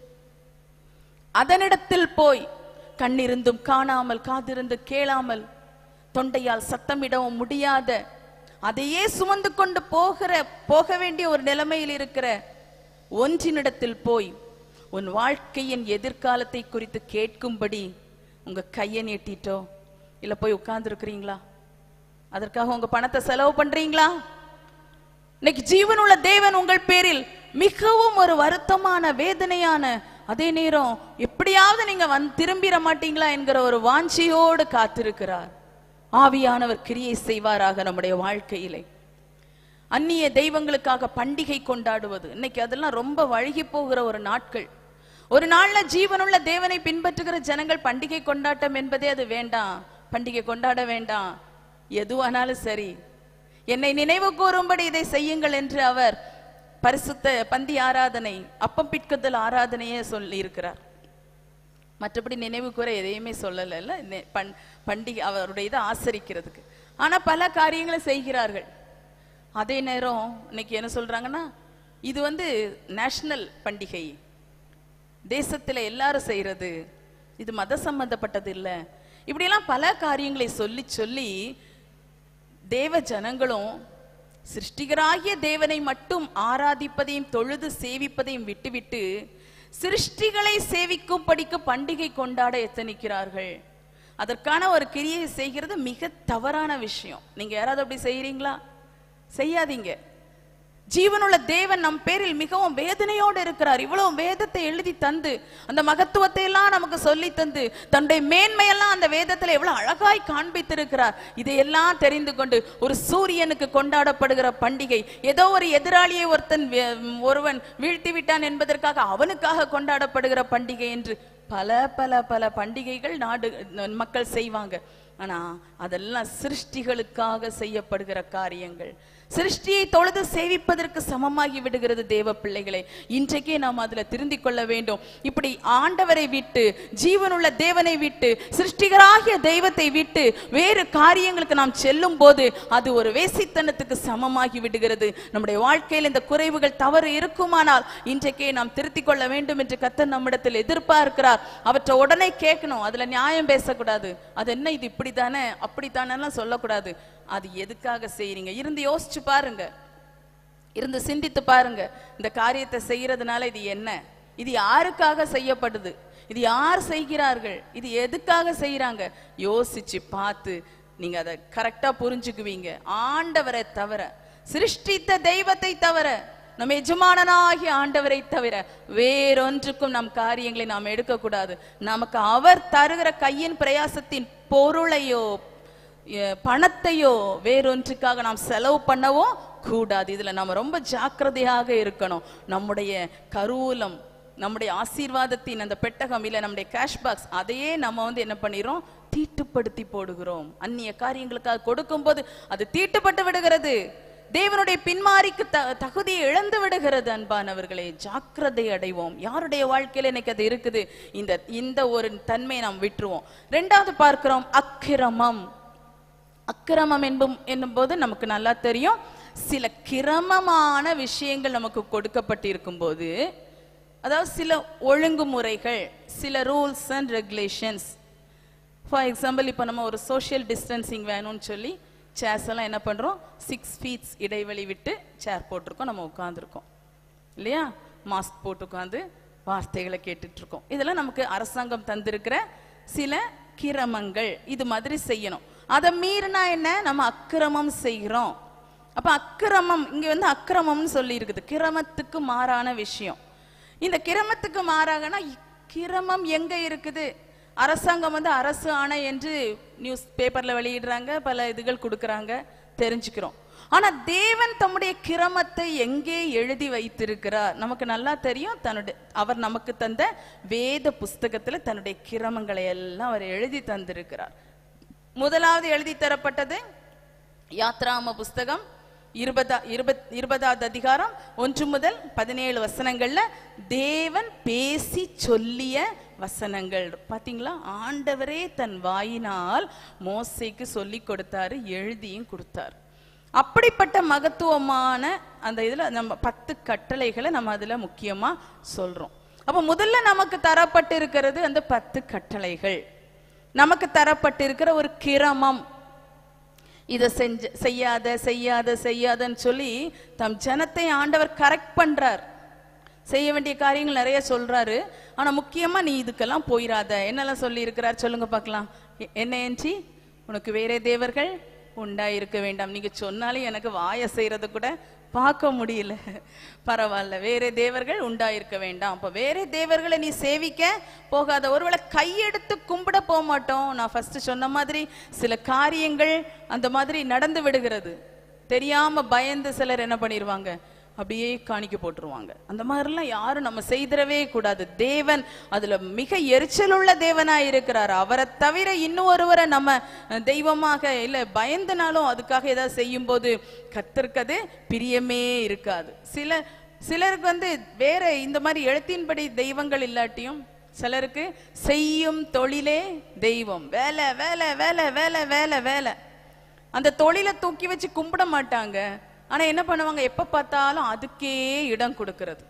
அதனிடத்தில் போய் கண்ணிருந்தும் காணாமல் காதிருந்து கேளாமல் தொண்டையால் சத்தமிடவும் முடியாத அதையே சுமந்து கொண்டு போகிற போக வேண்டிய ஒரு நிலைமையில் இருக்கிற ஒன்றினிடத்தில் போய் உன் வாழ்க்கையின் எதிர்காலத்தை குறித்து கேட்கும்படி உங்க கையை நீட்டிட்டோ இல்ல போய் உட்கார்ந்து இருக்கிறீங்களா அதற்காக உங்க பணத்தை செலவு பண்றீங்களா இன்னைக்கு ஜீவனுள்ள தேவன் உங்கள் பேரில் மிகவும் ஒரு வருத்தமான வேதனையான அதே நேரம் எப்படியாவது நீங்க வந்து திரும்பிட மாட்டீங்களா என்கிற ஒரு வாஞ்சியோடு காத்திருக்கிறார் ஆவியானவர் கிரியை செய்வாராக நம்முடைய வாழ்க்கையிலே அந்நிய தெய்வங்களுக்காக பண்டிகை கொண்டாடுவது இன்னைக்கு அதெல்லாம் ரொம்ப வழுகி போகிற ஒரு நாட்கள் ஒரு நாள்ல ஜீவனுள்ள தேவனை பின்பற்றுகிற ஜனங்கள் பண்டிகை கொண்டாட்டம் என்பதே அது வேண்டாம் பண்டிகை கொண்டாட வேண்டாம் எதுவானாலும் சரி என்னை நினைவு கூறும்படி இதை செய்யுங்கள் என்று அவர் பரிசுத்த பந்தி ஆராதனை அப்பம் பிற்குதல் ஆராதனையே சொல்லி இருக்கிறார் மற்றபடி நினைவு கூற எதையுமே சொல்லலைல்ல நெ- பண் பண்டிகை அவருடைய இதை ஆசரிக்கிறதுக்கு ஆனா பல காரியங்களை செய்கிறார்கள் அதே நேரம் இன்னைக்கு என்ன சொல்றாங்கன்னா இது வந்து நேஷனல் பண்டிகை தேசத்துல எல்லாரும் செய்யறது இது மத சம்பந்தப்பட்டது இல்ல இப்படியெல்லாம் பல காரியங்களை சொல்லி சொல்லி தேவ ஜனங்களும் சிருஷ்டிகராகிய தேவனை மட்டும் ஆராதிப்பதையும் தொழுது சேவிப்பதையும் விட்டுவிட்டு சிருஷ்டிகளை சேவிக்கும் படிக்க பண்டிகை கொண்டாட எத்தனிக்கிறார்கள் அதற்கான ஒரு கிரியை செய்கிறது மிக தவறான விஷயம் நீங்க யாராவது அப்படி செய்யறீங்களா செய்யாதீங்க ஜீவனுள்ள தேவன் நம் பேரில் மிகவும் வேதனையோடு இருக்கிறார் இவ்வளவு வேதத்தை எழுதி தந்து அந்த மகத்துவத்தை எல்லாம் நமக்கு சொல்லி தந்து தன்னுடைய மேன்மையெல்லாம் அந்த வேதத்துல எவ்வளவு அழகாய் காண்பித்திருக்கிறார் இதையெல்லாம் தெரிந்து கொண்டு ஒரு சூரியனுக்கு கொண்டாடப்படுகிற பண்டிகை ஏதோ ஒரு எதிராளியை ஒருத்தன் வே- ஒருவன் வீழ்த்தி விட்டான் என்பதற்காக அவனுக்காக கொண்டாடப்படுகிற பண்டிகை என்று பல பல பல பண்டிகைகள் நாடு மக்கள் செய்வாங்க ஆனா அதெல்லாம் சிருஷ்டிகளுக்காக செய்யப்படுகிற காரியங்கள் சிருஷ்டியை தொழுது சேவிப்பதற்கு சமமாகி விடுகிறது தேவ பிள்ளைகளே இன்றைக்கே நாம் அதுல திருந்திக் கொள்ள வேண்டும் இப்படி ஆண்டவரை விட்டு ஜீவனுள்ள தேவனை விட்டு சிருஷ்டிகராகிய தெய்வத்தை விட்டு வேறு காரியங்களுக்கு நாம் செல்லும் போது அது ஒரு வேசித்தனத்துக்கு சமமாகி விடுகிறது நம்முடைய வாழ்க்கையில் இந்த குறைவுகள் தவறு இருக்குமானால் இன்றைக்கே நாம் திருத்திக் கொள்ள வேண்டும் என்று கத்தர் நம்மிடத்தில் எதிர்பார்க்கிறார் அவற்றை உடனே கேட்கணும் அதுல நியாயம் பேசக்கூடாது அது என்ன இது இப்படித்தானே அப்படித்தானெல்லாம் சொல்லக்கூடாது அது எதுக்காக செய்றீங்க இருந்து யோசிச்சு பாருங்க இருந்து சிந்தித்து பாருங்க இந்த காரியத்தை செய்யறதுனால இது என்ன இது யாருக்காக செய்யப்படுது இது யார் செய்கிறார்கள் இது எதுக்காக செய்யறாங்க யோசிச்சு பார்த்து நீங்க அதை கரெக்டா புரிஞ்சுக்குவீங்க ஆண்டவரை தவிர சிருஷ்டித்த தெய்வத்தை தவிர நம்ம எஜமானனாகிய ஆண்டவரை தவிர வேறொன்றுக்கும் நம் காரியங்களை நாம் எடுக்கக்கூடாது நமக்கு அவர் தருகிற கையின் பிரயாசத்தின் பொருளையோ எ- பணத்தையோ வேறொன்றுக்காக நாம் செலவு பண்ணவும் கூடாது இதுல நம்ம ரொம்ப ஜாக்கிரதையாக இருக்கணும் நம்முடைய கருவூலம் நம்முடைய ஆசீர்வாதத்தின் அந்த பெட்டகம் இல்ல நம்முடைய கேஷ் பாக்ஸ் அதையே நம்ம வந்து என்ன பண்ணிரோம் தீட்டுப்படுத்தி போடுகிறோம் அந்நிய காரியங்களுக்காக கொடுக்கும்போது அது தீட்டுப்பட்டு விடுகிறது தேவனுடைய பின்மாரிக்கு த தகுதியை இழந்து விடுகிறது அன்பானவர்களே ஜாக்கிரதை அடைவோம் யாருடைய வாழ்க்கையில எனக்கு அது இருக்குது இந்த இந்த ஒரு தன்மையை நாம் விட்டுருவோம் ரெண்டாவது பார்க்கிறோம் அக்கிரமம் அக்கிரமம் என்பும் என்னும்போது நமக்கு நல்லா தெரியும் சில கிரமமான விஷயங்கள் நமக்கு கொடுக்கப்பட்டிருக்கும் போது அதாவது சில ஒழுங்குமுறைகள் சில rules and regulations for example இப்போ நம்ம ஒரு சோஷியல் டிஸ்டன்சிங் வேணும்னு சொல்லி சேர்ஸ் எல்லாம் என்ன பண்றோம் சிக்ஸ் ஃபீட்ஸ் இடைவெளி விட்டு சேர் போட்டிருக்கோம் நம்ம உட்காந்துருக்கோம் இல்லையா மாஸ்க் போட்டு உட்காந்து வார்த்தைகளை கேட்டுட்டு இருக்கோம் இதெல்லாம் நமக்கு அரசாங்கம் தந்திருக்கிற சில கிரமங்கள் இது மாதிரி செய்யணும் அதை மீறினா என்ன நம்ம அக்கிரமம் செய்கிறோம் அப்ப அக்கிரமம் இங்க வந்து அக்கிரமம்னு சொல்லி இருக்குது கிரமத்துக்கு மாறான விஷயம் இந்த கிரமத்துக்கு மாறாகனா கிரமம் எங்க இருக்குது அரசாங்கம் வந்து அரசு ஆணை என்று நியூஸ் பேப்பர்ல வெளியிடுறாங்க பல இதுகள் கொடுக்கறாங்க தெரிஞ்சுக்கிறோம் ஆனா தேவன் தம்முடைய கிரமத்தை எங்கே எழுதி வைத்திருக்கிறார் நமக்கு நல்லா தெரியும் தன்னுடைய அவர் நமக்கு தந்த வேத புஸ்தகத்துல தன்னுடைய கிரமங்களை எல்லாம் அவர் எழுதி தந்திருக்கிறார் முதலாவது எழுதி தரப்பட்டது யாத்ராம புஸ்தகம் இருபதா இருபத் இருபதாவது அதிகாரம் ஒன்று முதல் பதினேழு வசனங்கள்ல தேவன் பேசி சொல்லிய வசனங்கள் பாத்தீங்களா ஆண்டவரே தன் வாயினால் மோசேக்கு சொல்லி கொடுத்தாரு எழுதியும் கொடுத்தார் அப்படிப்பட்ட மகத்துவமான அந்த இதுல நம்ம பத்து கட்டளைகளை நம்ம அதுல முக்கியமா சொல்றோம் அப்ப முதல்ல நமக்கு தரப்பட்டு இருக்கிறது அந்த பத்து கட்டளைகள் நமக்கு தரப்பட்டிருக்கிற ஒரு கிரமம் இதை செஞ்ச செய்யாத செய்யாத செய்யாதன்னு சொல்லி தம் ஜனத்தை ஆண்டவர் கரெக்ட் பண்றார் செய்ய வேண்டிய காரியங்கள் நிறைய சொல்றாரு ஆனா முக்கியமா நீ இதுக்கெல்லாம் போயிராத என்னெல்லாம் சொல்லி இருக்கிறார் சொல்லுங்க பார்க்கலாம் எ- என்ன ஏஞ்சி உனக்கு வேறே தேவர்கள் உண்டாயிருக்க வேண்டாம் நீங்க சொன்னாலும் எனக்கு வாய செய்யறது கூட பார்க்க முடியல பரவாயில்ல வேறே தேவர்கள் உண்டாயிருக்க வேண்டாம் அப்ப வேறே தேவர்களை நீ சேவிக்க போகாத ஒருவேளை கையெடுத்து கும்பிட போக மாட்டோம் நான் ஃபர்ஸ்ட் சொன்ன மாதிரி சில காரியங்கள் அந்த மாதிரி நடந்து விடுகிறது தெரியாம பயந்து சிலர் என்ன பண்ணிடுவாங்க அப்படியே காணிக்க போட்டுருவாங்க அந்த மாதிரிலாம் யாரும் நம்ம செய்திடவே கூடாது தேவன் அதுல மிக எரிச்சல் உள்ள தேவனா இருக்கிறார் அவரை தவிர இன்னும் ஒருவரை நம்ம அஹ், தெய்வமாக இல்ல பயந்தனாலும் அதுக்காக ஏதாவது செய்யும் போது கத்திருக்கது பிரியமே இருக்காது சில சிலருக்கு வந்து வேற இந்த மாதிரி எழுத்தின்படி தெய்வங்கள் இல்லாட்டியும் சிலருக்கு செய்யும் தொழிலே தெய்வம் வேலை வேலை வேலை வேலை வேலை வேலை அந்த தொழிலை தூக்கி வச்சு கும்பிட மாட்டாங்க ஆனா என்ன பண்ணுவாங்க எப்ப பார்த்தாலும் அதுக்கே இடம் கொடுக்கிறது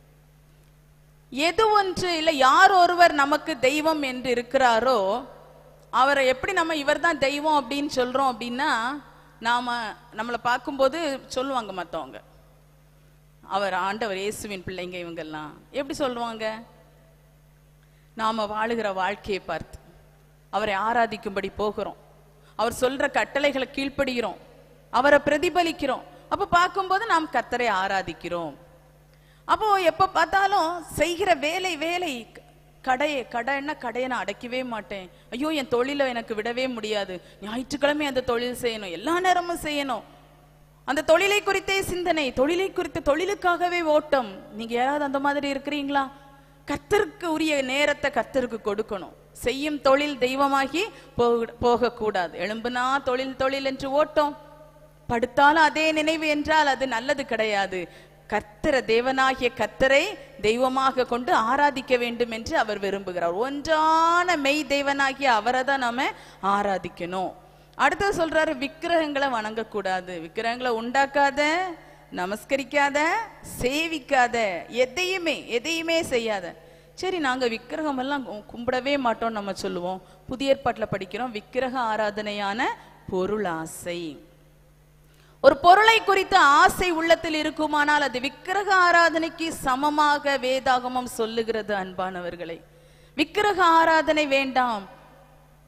எது ஒன்று இல்ல யார் ஒருவர் நமக்கு தெய்வம் என்று இருக்கிறாரோ அவரை எப்படி நம்ம இவர்தான் தெய்வம் அப்படின்னு சொல்றோம் அப்படின்னா நாம நம்மளை பார்க்கும்போது சொல்லுவாங்க மத்தவங்க அவர் ஆண்டவர் இயேசுவின் பிள்ளைங்க இவங்கெல்லாம் எப்படி சொல்லுவாங்க நாம வாழுகிற வாழ்க்கையை பார்த்து அவரை ஆராதிக்கும்படி போகிறோம் அவர் சொல்ற கட்டளைகளை கீழ்ப்படுகிறோம் அவரை பிரதிபலிக்கிறோம் அப்ப பார்க்கும்போது நாம் கர்த்தரை ஆராதிக்கிறோம் அப்போ எப்ப பார்த்தாலும் செய்கிற வேலை வேலை கடையை கடைன்னா கடையை நான் அடைக்கவே மாட்டேன் ஐயோ என் தொழிலை எனக்கு விடவே முடியாது ஞாயிற்றுக்கிழமை அந்த தொழில் செய்யணும் எல்லா நேரமும் செய்யணும் அந்த தொழிலை குறித்தே சிந்தனை தொழிலை குறித்த தொழிலுக்காகவே ஓட்டம் நீங்க யாராவது அந்த மாதிரி இருக்கிறீங்களா கர்த்தருக்கு உரிய நேரத்தை கர்த்தருக்கு கொடுக்கணும் செய்யும் தொழில் தெய்வமாகி போக- போகக்கூடாது எழும்புனா தொழில் தொழில் என்று ஓட்டம் படுத்தாலும் அதே நினைவு என்றால் அது நல்லது கிடையாது கர்த்தர தேவனாகிய கர்த்தரை தெய்வமாக கொண்டு ஆராதிக்க வேண்டும் என்று அவர் விரும்புகிறார் ஒன்றான மெய் தெய்வனாகிய அவரை தான் நாம ஆராதிக்கணும் அடுத்தது சொல்றாரு விக்கிரகங்களை வணங்கக்கூடாது விக்கிரகங்களை உண்டாக்காத நமஸ்கரிக்காத சேவிக்காத எதையுமே எதையுமே செய்யாத சரி நாங்க விக்கிரகம் எல்லாம் கு- கும்பிடவே மாட்டோம் நம்ம சொல்லுவோம் புதிய ஏற்பாட்டுல படிக்கிறோம் விக்கிரக ஆராதனையான பொருளாசை ஒரு பொருளை குறித்த ஆசை உள்ளத்தில் இருக்குமானால் அது விக்கிரக ஆராதனைக்கு சமமாக வேதாகமம் சொல்லுகிறது அன்பானவர்களே விக்கிரக ஆராதனை வேண்டாம்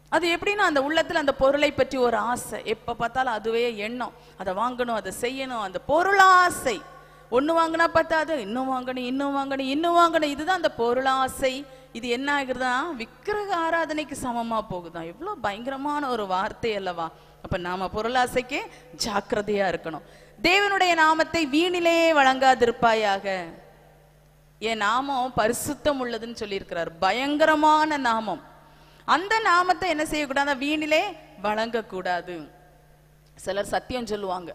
அது எப்படின்னா அந்த உள்ளத்துல அந்த பொருளை பற்றி ஒரு ஆசை எப்ப பார்த்தாலும் அதுவே எண்ணம் அதை வாங்கணும் அதை செய்யணும் அந்த பொருளாசை ஒண்ணு வாங்கினா பத்தாது இன்னும் வாங்கணும் இன்னும் வாங்கணும் இன்னும் வாங்கணும் இதுதான் அந்த பொருளாசை இது என்ன ஆகுறதா விக்கிரக ஆராதனைக்கு சமமா போகுதான் எவ்வளவு பயங்கரமான ஒரு வார்த்தை அல்லவா அப்ப நாம பொருளாசைக்கு ஜாக்கிரதையா இருக்கணும் தேவனுடைய நாமத்தை வீணிலே வழங்காதிருப்பாயாக என் நாமம் பரிசுத்தம் உள்ளதுன்னு சொல்லியிருக்கிறார் பயங்கரமான நாமம் அந்த நாமத்தை என்ன செய்யக்கூடாது வீணிலே வழங்கக்கூடாது சிலர் சத்தியம் சொல்லுவாங்க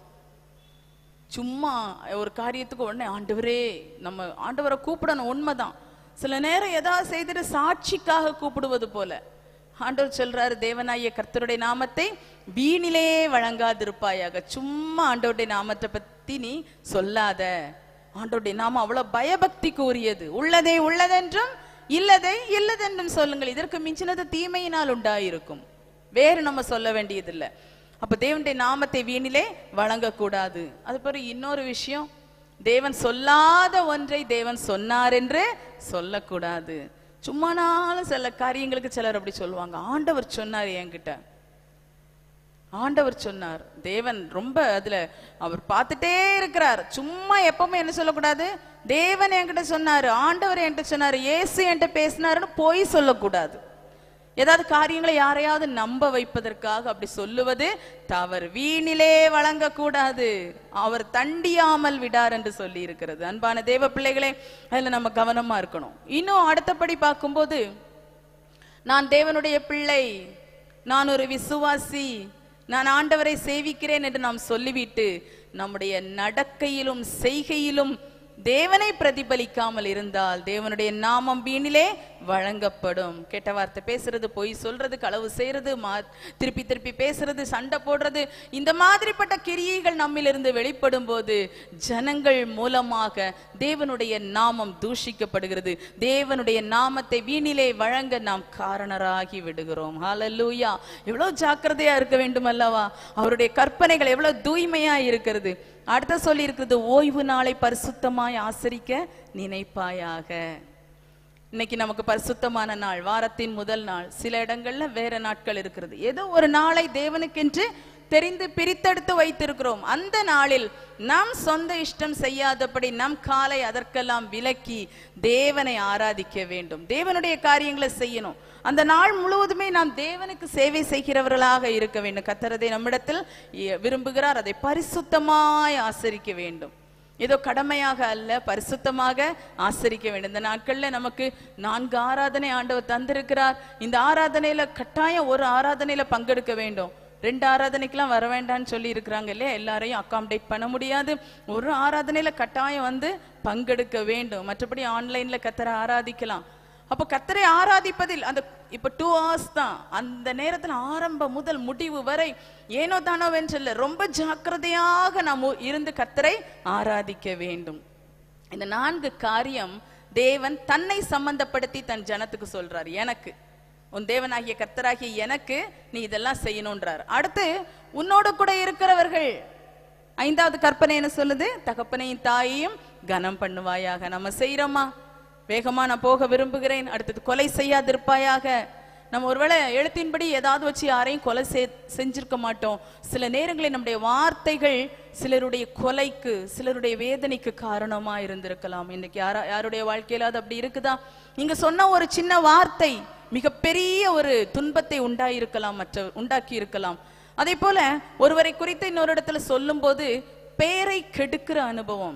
சும்மா ஒரு காரியத்துக்கு உடனே ஆண்டவரே நம்ம ஆண்டவரை கூப்பிடணும் உண்மைதான் சில நேரம் ஏதாவது செய்துட்டு சாட்சிக்காக கூப்பிடுவது போல ஆண்டவர் சொல்றாரு தேவனாய கர்த்தருடைய நாமத்தை வீணிலே வழங்காதிருப்பாயாக சும்மா ஆண்டவருடைய நாமத்தை பத்தி நீ சொல்லாத ஆண்டவருடைய நாமம் அவ்வளவு பயபக்திக்கு உரியது உள்ளதே உள்ளதென்றும் இல்லதை இல்லதென்றும் சொல்லுங்கள் இதற்கு மிஞ்சினது தீமையினால் உண்டாயிருக்கும் வேறு நம்ம சொல்ல வேண்டியதில்லை அப்ப தேவனுடைய நாமத்தை வீணிலே வழங்கக்கூடாது அது பிறகு இன்னொரு விஷயம் தேவன் சொல்லாத ஒன்றை தேவன் சொன்னார் என்று சொல்லக்கூடாது சும்மானாலும் சில காரியங்களுக்கு சிலர் அப்படி சொல்லுவாங்க ஆண்டவர் சொன்னார் என்கிட்ட ஆண்டவர் சொன்னார் தேவன் ரொம்ப அதுல அவர் பார்த்துட்டே இருக்கிறார் சும்மா எப்பவுமே என்ன சொல்லக்கூடாது தேவன் என்கிட்ட சொன்னாரு ஆண்டவர் என்கிட்ட சொன்னாரு இயேசு என்கிட்ட பேசினாருன்னு போய் சொல்லக்கூடாது ஏதாவது காரியங்களை யாரையாவது நம்ப வைப்பதற்காக அப்படி சொல்லுவது தவறு வீணிலே வழங்கக்கூடாது அவர் தண்டியாமல் விடார் என்று சொல்லி இருக்கிறது அன்பான தேவ பிள்ளைகளே அதுல நம்ம கவனமா இருக்கணும் இன்னும் அடுத்தபடி பார்க்கும்போது நான் தேவனுடைய பிள்ளை நான் ஒரு விசுவாசி நான் ஆண்டவரை சேவிக்கிறேன் என்று நாம் சொல்லிவிட்டு நம்முடைய நடக்கையிலும் செய்கையிலும் தேவனை பிரதிபலிக்காமல் இருந்தால் தேவனுடைய நாமம் வீணிலே வழங்கப்படும் கெட்ட வார்த்தை பேசுறது பொய் சொல்றது களவு செய்யறது மா திருப்பி திருப்பி பேசுறது சண்டை போடுறது இந்த மாதிரிப்பட்ட கிரியைகள் நம்மிலிருந்து வெளிப்படும் போது ஜனங்கள் மூலமாக தேவனுடைய நாமம் தூஷிக்கப்படுகிறது தேவனுடைய நாமத்தை வீணிலே வழங்க நாம் காரணராகி விடுகிறோம் ஹalleluya எவ்வளவு ஜாக்கிரதையா இருக்க வேண்டும் அல்லவா அவருடைய கற்பனைகள் எவ்வளவு தூய்மையா இருக்கிறது அடுத்த சொல்லி இருக்கிறது ஓய்வு நாளை பரிசுத்தமாய் ஆசரிக்க நினைப்பாயாக இன்னைக்கு நமக்கு பரிசுத்தமான நாள் வாரத்தின் முதல் நாள் சில இடங்கள்ல வேற நாட்கள் இருக்கிறது ஏதோ ஒரு நாளை தேவனுக்கென்று தெரிந்து பிரித்தெடுத்து வைத்திருக்கிறோம் அந்த நாளில் நம் சொந்த இஷ்டம் செய்யாதபடி நம் காலை அதற்கெல்லாம் விலக்கி தேவனை ஆராதிக்க வேண்டும் தேவனுடைய காரியங்களை செய்யணும் அந்த நாள் முழுவதுமே நாம் தேவனுக்கு சேவை செய்கிறவர்களாக இருக்க வேண்டும் கத்தரதை நம்மிடத்தில் இ- விரும்புகிறார் அதை பரிசுத்தமாய் ஆசரிக்க வேண்டும் ஏதோ கடமையாக அல்ல பரிசுத்தமாக ஆசரிக்க வேண்டும் இந்த நாட்கள்ல நமக்கு நான்கு ஆராதனை ஆண்டவர் தந்திருக்கிறார் இந்த ஆராதனையில கட்டாயம் ஒரு ஆராதனையில பங்கெடுக்க வேண்டும் ரெண்டு ஆராதனைக்கெல்லாம் வர வேண்டாம்னு சொல்லி இருக்கிறாங்க இல்லையா எல்லாரையும் அகாமடேட் பண்ண முடியாது ஒரு ஆராதனையில கட்டாயம் வந்து பங்கெடுக்க வேண்டும் மற்றபடி ஆன்லைன்ல கத்தரை ஆராதிக்கலாம் அப்ப கத்தரை ஆராதிப்பதில் அந்த இப்ப டூ ஹவர்ஸ் தான் அந்த நேரத்துல ஆரம்பம் முதல் முடிவு வரை ஏனோ தானோ வென்றல்ல ரொம்ப ஜாக்கிரதையாக நாம் இருந்து கத்தரை ஆராதிக்க வேண்டும் இந்த நான்கு காரியம் தேவன் தன்னை சம்பந்தப்படுத்தி தன் ஜனத்துக்கு சொல்றார் எனக்கு உன் தேவனாகிய கர்த்தராகிய எனக்கு நீ இதெல்லாம் செய்யணும்ன்றார் அடுத்து உன்னோடு கூட இருக்கிறவர்கள் ஐந்தாவது கற்பனை என்ன சொல்லுது தகப்பனையும் தாயையும் கனம் பண்ணுவாயாக நம்ம செய்யறோமா வேகமா நான் போக விரும்புகிறேன் அடுத்தது கொலை செய்யாதிருப்பாயாக நம்ம ஒருவேளை எழுத்தின்படி ஏதாவது வச்சு யாரையும் கொலை செய்- செஞ்சிருக்க மாட்டோம் சில நேரங்களில் நம்முடைய வார்த்தைகள் சிலருடைய கொலைக்கு சிலருடைய வேதனைக்கு காரணமா இருந்திருக்கலாம் இன்னைக்கு யாரா யாருடைய வாழ்க்கையில அது அப்படி இருக்குதா நீங்க சொன்ன ஒரு சின்ன வார்த்தை மிகப்பெரிய ஒரு துன்பத்தை உண்டாயிருக்கலாம் மற்ற உண்டாக்கி இருக்கலாம் அதே போல ஒருவரை குறித்து இன்னொரு இடத்துல சொல்லும்போது பெயரை கெடுக்கிற அனுபவம்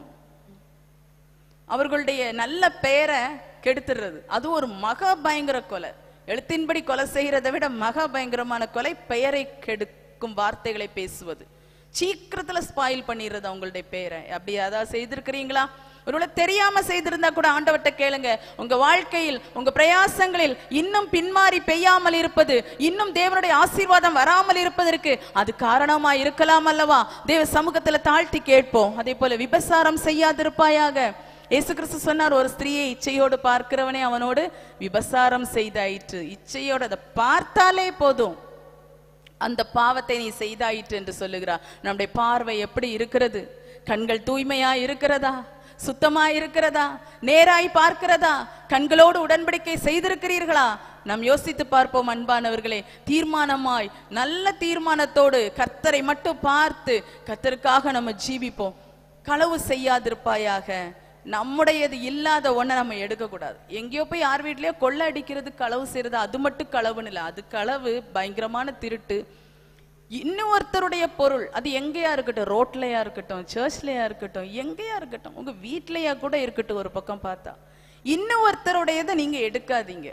அவர்களுடைய நல்ல பெயரை கெடுத்துடுறது அது ஒரு மகா பயங்கர கொலை எழுத்தின்படி கொலை செய்யறதை விட மகா பயங்கரமான கொலை பெயரை கெடுக்கும் வார்த்தைகளை பேசுவது சீக்கிரத்துல ஸ்பாயில் பண்ணிடுறது அவங்களுடைய பெயரை அப்படி ஏதாவது செய்திருக்கிறீங்களா ஒருவேளை தெரியாம செய்திருந்தா கூட ஆண்டவர்ட்ட கேளுங்க உங்க வாழ்க்கையில் உங்க பிரயாசங்களில் இன்னும் பின்மாறி பெய்யாமல் இருப்பது இன்னும் தேவனுடைய ஆசீர்வாதம் வராமல் இருப்பதற்கு அது காரணமா இருக்கலாம் அல்லவா தேவ சமூகத்துல தாழ்த்தி கேட்போம் அதே போல விபசாரம் செய்யாதிருப்பாயாக இயேசு கிறிஸ்து சொன்னார் ஒரு ஸ்திரீயை இச்சையோடு பார்க்கிறவனே அவனோடு விபசாரம் செய்தாயிற்று இச்சையோடு அதை பார்த்தாலே போதும் அந்த பாவத்தை நீ செய்தாயிற்று என்று சொல்லுகிறார் நம்முடைய பார்வை எப்படி இருக்கிறது கண்கள் தூய்மையா இருக்கிறதா சுத்தமா இருக்கிறதா நேராய் பார்க்கிறதா கண்களோடு உடன்படிக்கை செய்திருக்கிறீர்களா நாம் யோசித்து பார்ப்போம் அன்பானவர்களே தீர்மானமாய் நல்ல தீர்மானத்தோடு கர்த்தரை மட்டும் பார்த்து கர்த்தருக்காக நம்ம ஜீவிப்போம் களவு செய்யாதிருப்பாயாக நம்முடையது இல்லாத ஒன்றை நம்ம எடுக்கக்கூடாது எங்கேயோ போய் யார் வீட்லயோ கொள்ளை அடிக்கிறது களவு செய்யறது அது மட்டும் களவுன்னு இல்லை அது களவு பயங்கரமான திருட்டு இன்னொருத்தருடைய பொருள் அது எங்கேயா இருக்கட்டும் ரோட்லயா இருக்கட்டும் சர்ச்லயா இருக்கட்டும் எங்கேயா இருக்கட்டும் உங்க வீட்லயா கூட இருக்கட்டும் ஒரு பக்கம் பார்த்தா இன்னொருத்தருடையதை நீங்க எடுக்காதீங்க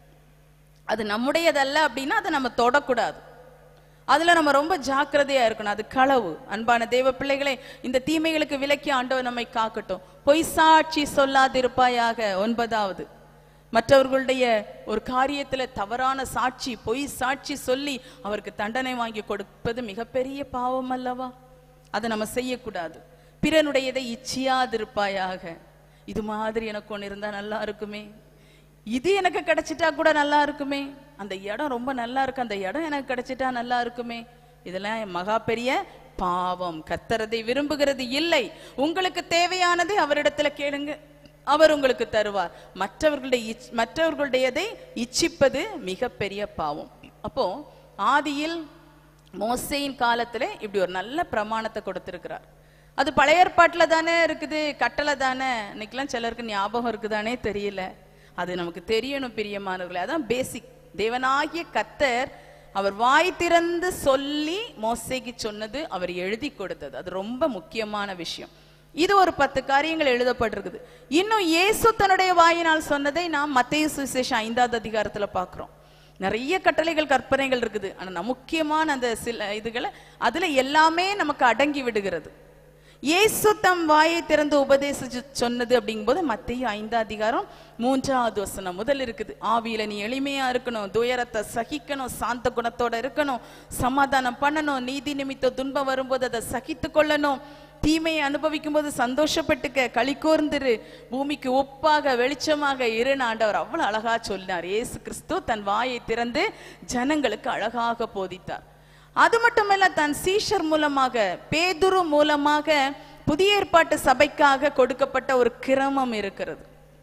அது நம்முடையதல்ல அப்படின்னா அதை நம்ம தொடக்கூடாது அதுல நம்ம ரொம்ப ஜாக்கிரதையா இருக்கணும் அது களவு அன்பான தேவ பிள்ளைகளே இந்த தீமைகளுக்கு விலக்கி ஆண்டவர் நம்மை காக்கட்டும் பொய் சாட்சி சொல்லாதிருப்பாயாக ஒன்பதாவது மற்றவர்களுடைய ஒரு காரியத்துல தவறான சாட்சி பொய் சாட்சி சொல்லி அவருக்கு தண்டனை வாங்கி கொடுப்பது மிகப்பெரிய பாவம் அல்லவா அதை நம்ம செய்யக்கூடாது பிறனுடையதை இச்சியாதிருப்பாயாக இது மாதிரி எனக்கு ஒன்று இருந்தா நல்லா இருக்குமே இது எனக்கு கிடைச்சிட்டா கூட நல்லா இருக்குமே அந்த இடம் ரொம்ப நல்லா இருக்கு அந்த இடம் எனக்கு கிடைச்சிட்டா நல்லா இருக்குமே இதெல்லாம் மகா பெரிய பாவம் கத்தரதை விரும்புகிறது இல்லை உங்களுக்கு தேவையானது அவரிடத்துல கேளுங்க அவர் உங்களுக்கு தருவார் மற்றவர்களுடைய இச்- மற்றவர்களுடையதை இச்சிப்பது மிகப்பெரிய பாவம் அப்போ ஆதியில் மோசேயின் காலத்துல இப்படி ஒரு நல்ல பிரமாணத்தை கொடுத்திருக்கிறார் அது பழைய ஏற்பாட்டுல தானே இருக்குது கட்டளை தானே இன்னைக்கெல்லாம் சிலருக்கு ஞாபகம் இருக்குதானே தெரியல அது நமக்கு தெரியணும் பிரியமானவர்களே அதான் பேசிக் தேவனாகிய கத்தர் அவர் வாய் திறந்து சொல்லி மோசேக்கு சொன்னது அவர் எழுதி கொடுத்தது அது ரொம்ப முக்கியமான விஷயம் இது ஒரு பத்து காரியங்கள் எழுதப்பட்டிருக்குது இன்னும் இயேசு தன்னுடைய வாயினால் சொன்னதை நாம் மத்தேயு சுவிசேஷம் ஐந்தாவது அதிகாரத்துல பார்க்கிறோம் நிறைய கட்டளைகள் கற்பனைகள் இருக்குது ஆனா நம் முக்கியமான அந்த சில இதுகளை அதுல எல்லாமே நமக்கு அடங்கி விடுகிறது இயேசு தம் வாயை திறந்து உபதேசிச்சு சொன்னது அப்படிங்கும்போது மத்திய ஐந்தாம் அதிகாரம் மூன்றாவது வசனம் முதல் இருக்குது ஆவியில நீ எளிமையா இருக்கணும் துயரத்தை சகிக்கணும் சாந்த குணத்தோட இருக்கணும் சமாதானம் பண்ணணும் நீதி நிமித்த துன்பம் வரும்போது அதை சகித்து கொள்ளணும் தீமையை அனுபவிக்கும் போது சந்தோஷப்பட்டுக்க களி கூர்ந்திரு பூமிக்கு ஒப்பாக வெளிச்சமாக இருன்னு ஆண்டவர் அவ்வளவு அழகா சொன்னார் இயேசு கிறிஸ்து தன் வாயை திறந்து ஜனங்களுக்கு அழகாக போதித்தார் அது மட்டுமல்ல தன் சீஷர் மூலமாக பேதுரு மூலமாக புதிய ஏற்பாட்டு சபைக்காக கொடுக்கப்பட்ட ஒரு கிரமம் இருக்கிறது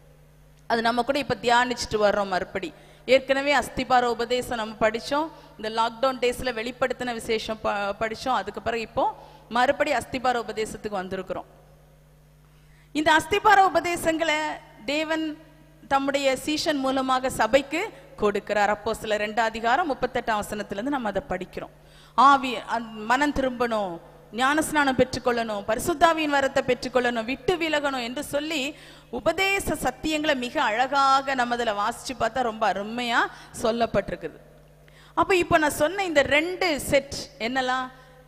அது நம்ம கூட இப்ப தியானிச்சுட்டு வர்றோம் மறுபடி ஏற்கனவே அஸ்திபார உபதேசம் நம்ம படிச்சோம் இந்த லாக்டவுன் டேஸ்ல வெளிப்படுத்தின விசேஷம் ப- படிச்சோம் அதுக்கு பிறகு இப்போ மறுபடி அஸ்திபார உபதேசத்துக்கு வந்திருக்கிறோம் இந்த அஸ்திபார உபதேசங்களை தேவன் தம்முடைய சீஷன் மூலமாக சபைக்கு கொடுக்கிறார் அப்போ சில ரெண்டாம் அதிகாரம் முப்பத்தெட்டாம் வசனத்துல இருந்து நம்ம அதை படிக்கிறோம் ஆவி அந்த மனம் திரும்பணும் ஞானஸ்நானம் பெற்றுக்கொள்ளணும் பரிசுத்தாவியின் வரத்தை பெற்றுக்கொள்ளணும் விட்டு விலகணும் என்று சொல்லி உபதேச சத்தியங்களை மிக அழகாக நம்ம அதில் வாசிச்சு பார்த்தா ரொம்ப அருமையா சொல்லப்பட்டிருக்குது அப்ப இப்போ நான் சொன்ன இந்த ரெண்டு செட் என்னலாம்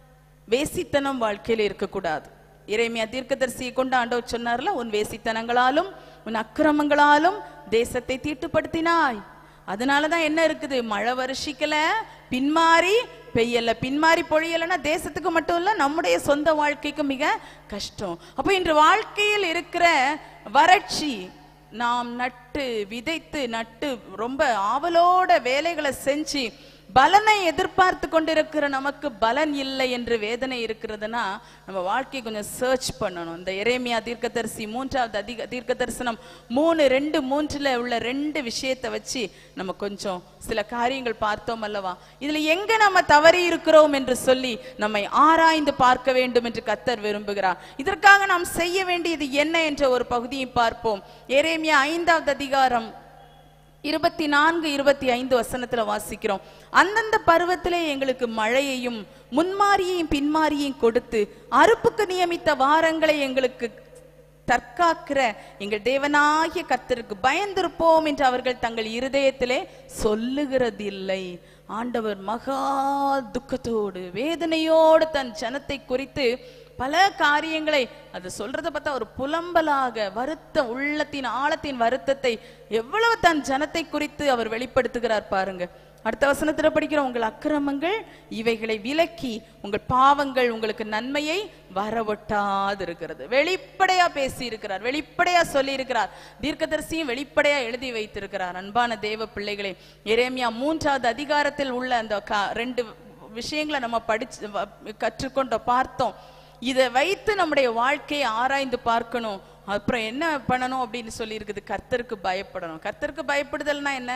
வேசித்தனம் வாழ்க்கையில இருக்கக்கூடாது இறைமையா தீர்க்கதரிசியை கொண்டு ஆண்டவர் சொன்னார்ல உன் வேசித்தனங்களாலும் உன் அக்கிரமங்களாலும் தேசத்தை தீட்டுப்படுத்தினாய் அதனாலதான் என்ன இருக்குது மழை வருஷிக்கல பின்மாறி பெய்யல பின்மாறி பொழியலைன்னா தேசத்துக்கு மட்டும் இல்ல நம்முடைய சொந்த வாழ்க்கைக்கு மிக கஷ்டம் அப்போ இன்று வாழ்க்கையில் இருக்கிற வறட்சி நாம் நட்டு விதைத்து நட்டு ரொம்ப ஆவலோட வேலைகளை செஞ்சு பலனை எதிர்பார்த்து கொண்டிருக்கிற நமக்கு பலன் இல்லை என்று வேதனை இருக்கிறதுனா நம்ம வாழ்க்கையை கொஞ்சம் சர்ச் பண்ணணும் இந்த எரேமியா தீர்க்கதரிசி மூன்றாவது அதிக தீர்க்க தரிசனம் மூணு ரெண்டு மூன்றுல உள்ள ரெண்டு விஷயத்தை வச்சு நம்ம கொஞ்சம் சில காரியங்கள் பார்த்தோம் அல்லவா இதுல எங்க நம்ம தவறி இருக்கிறோம் என்று சொல்லி நம்மை ஆராய்ந்து பார்க்க வேண்டும் என்று கத்தர் விரும்புகிறார் இதற்காக நாம் செய்ய வேண்டியது என்ன என்ற ஒரு பகுதியை பார்ப்போம் எரேமியா ஐந்தாவது அதிகாரம் இருபத்தி நான்கு இருபத்தி ஐந்து வசனத்துல வாசிக்கிறோம் அந்தந்த பருவத்திலே எங்களுக்கு மழையையும் முன்மாரியையும் பின்மாரியையும் கொடுத்து அறுப்புக்கு நியமித்த வாரங்களை எங்களுக்கு தற்காக்கிற எங்கள் தேவனாகிய கர்த்தருக்கு பயந்திருப்போம் என்று அவர்கள் தங்கள் இருதயத்திலே சொல்லுகிறதில்லை ஆண்டவர் மகா துக்கத்தோடு வேதனையோடு தன் ஜனத்தை குறித்து பல காரியங்களை அது சொல்றத பார்த்தா ஒரு புலம்பலாக வருத்த உள்ளத்தின் ஆழத்தின் வருத்தத்தை எவ்வளவு தன் ஜனத்தை குறித்து அவர் வெளிப்படுத்துகிறார் பாருங்க அடுத்த வசனத்துல படிக்கிறோம் உங்கள் அக்கிரமங்கள் இவைகளை விலக்கி உங்கள் பாவங்கள் உங்களுக்கு நன்மையை வரவொட்டாது இருக்கிறது வெளிப்படையா பேசி இருக்கிறார் வெளிப்படையா சொல்லி இருக்கிறார் தீர்க்கதரிசியும் வெளிப்படையா எழுதி வைத்திருக்கிறார் அன்பான தேவ பிள்ளைகளே எரேமியா மூன்றாவது அதிகாரத்தில் உள்ள அந்த கா- ரெண்டு விஷயங்களை நம்ம படிச்சு வ- கற்றுக்கொண்ட பார்த்தோம் இதை வைத்து நம்முடைய வாழ்க்கையை ஆராய்ந்து பார்க்கணும் அப்புறம் என்ன பண்ணணும் அப்படின்னு சொல்லி இருக்குது கர்த்தருக்கு பயப்படணும் கர்த்தருக்கு பயப்படுதல்னா என்ன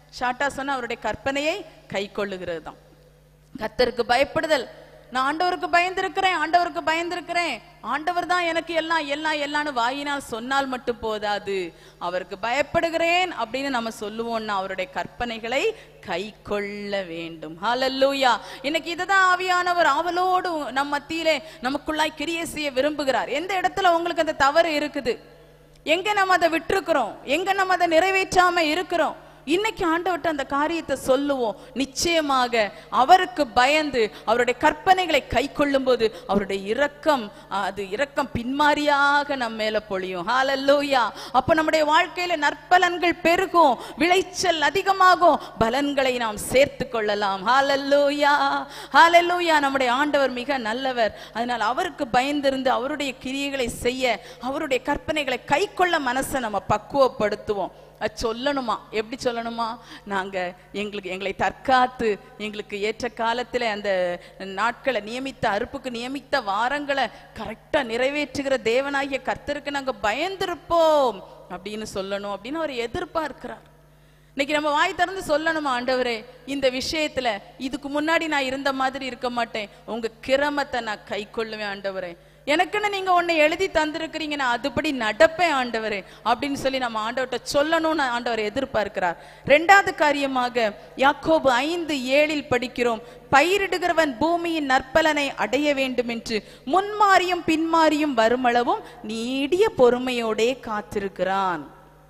ஷார்ட்டா சொன்னா அவருடைய கற்பனையை கை கொள்ளுகிறது தான் கத்தருக்கு பயப்படுதல் நான் ஆண்டவருக்கு பயந்திருக்கிறேன் ஆண்டவருக்கு பயந்திருக்கிறேன் ஆண்டவர் தான் எனக்கு எல்லாம் எல்லாம் எல்லாம்னு வாயினால் சொன்னால் மட்டும் போதாது அவருக்கு பயப்படுகிறேன் அப்படின்னு நம்ம சொல்லுவோம்னா அவருடைய கற்பனைகளை கை கொள்ள வேண்டும் ஹalleluya இன்னைக்கு இதுதான் ஆவியானவர் ஆவலோடு நம் மத்தியிலே நமக்குள்ளாய் கிரியை செய்ய விரும்புகிறார் எந்த இடத்துல உங்களுக்கு அந்த தவறு இருக்குது எங்க நம்ம அதை விட்டுருக்கிறோம் எங்க நம்ம அதை நிறைவேற்றாம இருக்கிறோம் இன்னைக்கு ஆண்டவர்ட்ட அந்த காரியத்தை சொல்லுவோம் நிச்சயமாக அவருக்கு பயந்து அவருடைய கற்பனைகளை கை கொள்ளும்போது அவருடைய இரக்கம் அஹ், அது இரக்கம் பின்மாரியாக நம்ம மேல பொழியும் ஹalleluya அப்ப நம்முடைய வாழ்க்கையில நற்பலன்கள் பெருகும் விளைச்சல் அதிகமாகும் பலன்களை நாம் சேர்த்து கொள்ளலாம் ஹalleluya ஹalleluya நம்முடைய ஆண்டவர் மிக நல்லவர் அதனால் அவருக்கு பயந்திருந்து அவருடைய கிரியைகளை செய்ய அவருடைய கற்பனைகளை கை கொள்ள மனசை நம்ம பக்குவப்படுத்துவோம் அது சொல்லணுமா எப்படி சொல்லணுமா நாங்க எங்களுக்கு எங்களை தற்காத்து எங்களுக்கு ஏற்ற காலத்துல அந்த நாட்களை நியமித்த அறுப்புக்கு நியமித்த வாரங்களை கரெக்டா நிறைவேற்றுகிற தேவனாகிய கர்த்தருக்கு நாங்க பயந்திருப்போம் அப்படின்னு சொல்லணும் அப்படின்னு அவர் எதிர்பார்க்கிறார் இன்னைக்கு நம்ம வாய் திறந்து சொல்லணுமா ஆண்டவரே இந்த விஷயத்துல இதுக்கு முன்னாடி நான் இருந்த மாதிரி இருக்க மாட்டேன் உங்க கிரமத்தை நான் கை கொள்ளுவேன் ஆண்டவரே எனக்குன்னு நீங்க ஒண்ணு எழுதி தந்திருக்கிறீங்க நான் அதுபடி நடப்பேன் ஆண்டவரே அப்படின்னு சொல்லி நம்ம ஆண்டவர்கிட்ட சொல்லணும்னு ஆண்டவர் எதிர்பார்க்கிறார் ரெண்டாவது காரியமாக யாக்கோபு ஐந்து ஏழில் படிக்கிறோம் பயிரிடுகிறவன் பூமியின் நற்பலனை அடைய வேண்டும் என்று முன்மாறியும் பின்மாறியும் வருமளவும் நீடிய பொறுமையோடே காத்திருக்கிறான்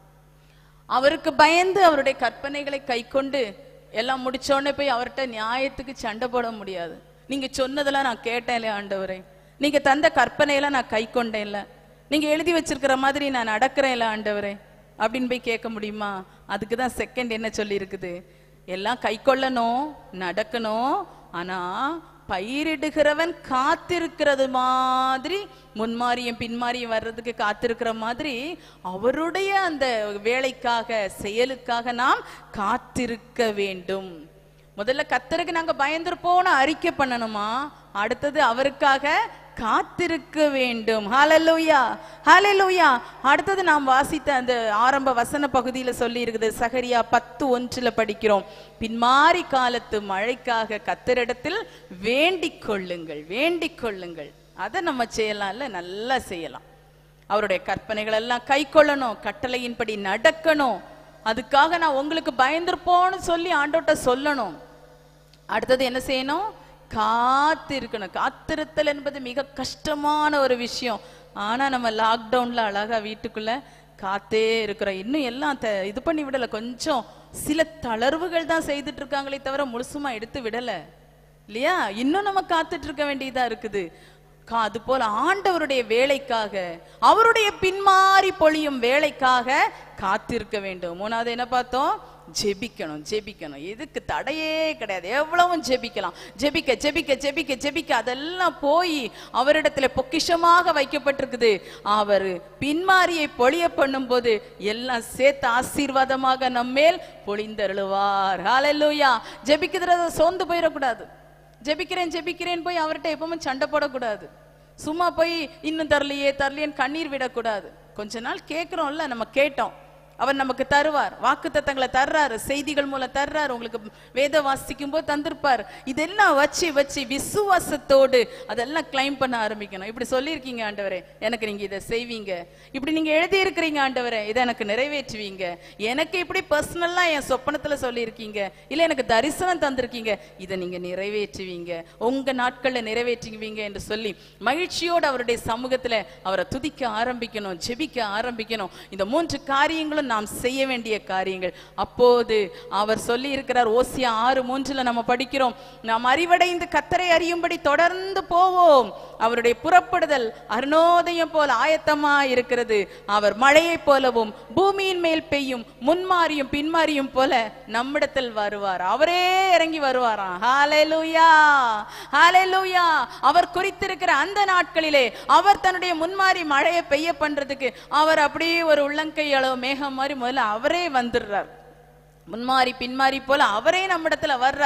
அவருக்கு பயந்து அவருடைய கற்பனைகளை கை கொண்டு எல்லாம் முடிச்சோடனே போய் அவர்கிட்ட நியாயத்துக்கு சண்டை போட முடியாது நீங்க சொன்னதெல்லாம் நான் கேட்டேன்ல ஆண்டவரே நீங்க தந்த கற்பனையெல்லாம் நான் கை கொண்டேன்ல நீங்க எழுதி வச்சிருக்கிற மாதிரி நான் நடக்கிறேன்ல ஆண்டவரே அப்படின்னு போய் கேட்க முடியுமா அதுக்கு தான் செகண்ட் என்ன சொல்லி இருக்குது எல்லாம் கை கொள்ளணும் நடக்கணும் ஆனா பயிரிடுகிறவன் காத்திருக்கிறது மாதிரி முன்மாரியும் பின்மாரியும் வர்றதுக்கு காத்திருக்கிற மாதிரி அவருடைய அந்த வேலைக்காக செயலுக்காக நாம் காத்திருக்க வேண்டும் முதல்ல கத்தருக்கு நாங்க பயந்திருப்போம்னு அறிக்கை பண்ணணுமா அடுத்தது அவருக்காக காத்திருக்க வேண்டும் ஹalleluya ஹalleluya அடுத்தது நாம் வாசித்த அந்த ஆரம்ப வசன பகுதியில சொல்லி இருக்குது சகரியா பத்து ஒன்றுல படிக்கிறோம் பின்மாரி காலத்து மழைக்காக கத்தரிடத்தில் வேண்டிக் கொள்ளுங்கள் வேண்டிக் கொள்ளுங்கள் அதை நம்ம செய்யலாம்ல நல்லா செய்யலாம் அவருடைய கற்பனைகள் எல்லாம் கை கொள்ளணும் கட்டளையின்படி நடக்கணும் அதுக்காக நான் உங்களுக்கு பயந்திருப்போன்னு சொல்லி ஆண்டோட்ட சொல்லணும் அடுத்தது என்ன செய்யணும் காத்திருக்கணும் காத்திருத்தல் என்பது மிக கஷ்டமான ஒரு விஷயம் ஆனா நம்ம லாக்டவுன்ல அழகா வீட்டுக்குள்ள காத்தே இருக்கிறோம் இன்னும் எல்லாம் த- இது பண்ணி விடல கொஞ்சம் சில தளர்வுகள் தான் செய்துட்டு இருக்காங்களே தவிர முழுசுமா எடுத்து விடல இல்லையா இன்னும் நம்ம காத்துட்டு இருக்க வேண்டியதா இருக்குது கா- அது போல ஆண்டவருடைய வேலைக்காக அவருடைய பின்மாறி பொழியும் வேலைக்காக காத்திருக்க வேண்டும் மூணாவது என்ன பார்த்தோம் ஜெபிக்கணும் ஜெபிக்கணும் இதுக்கு தடையே கிடையாது எவ்வளவும் ஜெபிக்கலாம் ஜெபிக்க ஜெபிக்க ஜெபிக்க ஜெபிக்க அதெல்லாம் போய் அவரிடத்துல பொக்கிஷமாக வைக்கப்பட்டிருக்குது அவர் பின்மாரியை பொழிய பண்ணும்போது எல்லாம் சேர்த்து ஆசீர்வாதமாக நம்மேல் பொழிந்தருளுவார் ஹalleluya ஜெபிக்கிறத சோர்ந்து போயிடக்கூடாது ஜெபிக்கிறேன் ஜெபிக்கிறேன் போய் அவர்கிட்ட எப்பவுமே சண்டை போடக்கூடாது சும்மா போய் இன்னும் தரலையே தரலையேன்னு கண்ணீர் விடக்கூடாது கொஞ்ச நாள் கேட்கிறோம்ல நம்ம கேட்டோம் அவர் நமக்கு தருவார் வாக்குத்தத்தங்களை தர்றாரு செய்திகள் மூலம் தர்றாரு உங்களுக்கு வேத வாசிக்கும் போது தந்திருப்பார் இதெல்லாம் வச்சு வச்சு விசுவாசத்தோடு அதெல்லாம் கிளைம் பண்ண ஆரம்பிக்கணும் இப்படி சொல்லியிருக்கீங்க ஆண்டவரே எனக்கு நீங்க இதை செய்வீங்க இப்படி நீங்க எழுதி இருக்கிறீங்க ஆண்டவரே இதை எனக்கு நிறைவேற்றுவீங்க எனக்கு இப்படி பர்சனலா என் சொப்பனத்துல சொல்லியிருக்கீங்க இல்ல எனக்கு தரிசனம் தந்திருக்கீங்க இதை நீங்க நிறைவேற்றுவீங்க உங்க நாட்கள்ல நிறைவேற்றுவீங்க என்று சொல்லி மகிழ்ச்சியோடு அவருடைய சமூகத்துல அவரை துதிக்க ஆரம்பிக்கணும் ஜெபிக்க ஆரம்பிக்கணும் இந்த மூன்று காரியங்களும் நாம் செய்ய வேண்டிய காரியங்கள் அப்போது அவர் சொல்லி இருக்கிறார் ஓசியா ஆறு மூன்றுல நம்ம படிக்கிறோம் நாம் அறிவடைந்து கத்தரை அறியும்படி தொடர்ந்து போவோம் அவருடைய புறப்படுதல் அருணோதயம் போல ஆயத்தமா இருக்கிறது அவர் மழையைப் போலவும் பூமியின் மேல் பெய்யும் முன்மாறியும் பின்மாறியும் போல நம்மிடத்தில் வருவார் அவரே இறங்கி வருவாராம் ஹalleluya ஹalleluya அவர் குறித்திருக்கிற அந்த நாட்களிலே அவர் தன்னுடைய முன்மாறி மழையை பெய்ய பண்றதுக்கு அவர் அப்படியே ஒரு உள்ளங்கை அளவு மேகம் மாதிரி முதல்ல அவரே வந்துடுறார் முன்மாறி பின்மாறி போல அவரே நம்மிடத்துல வர்றார்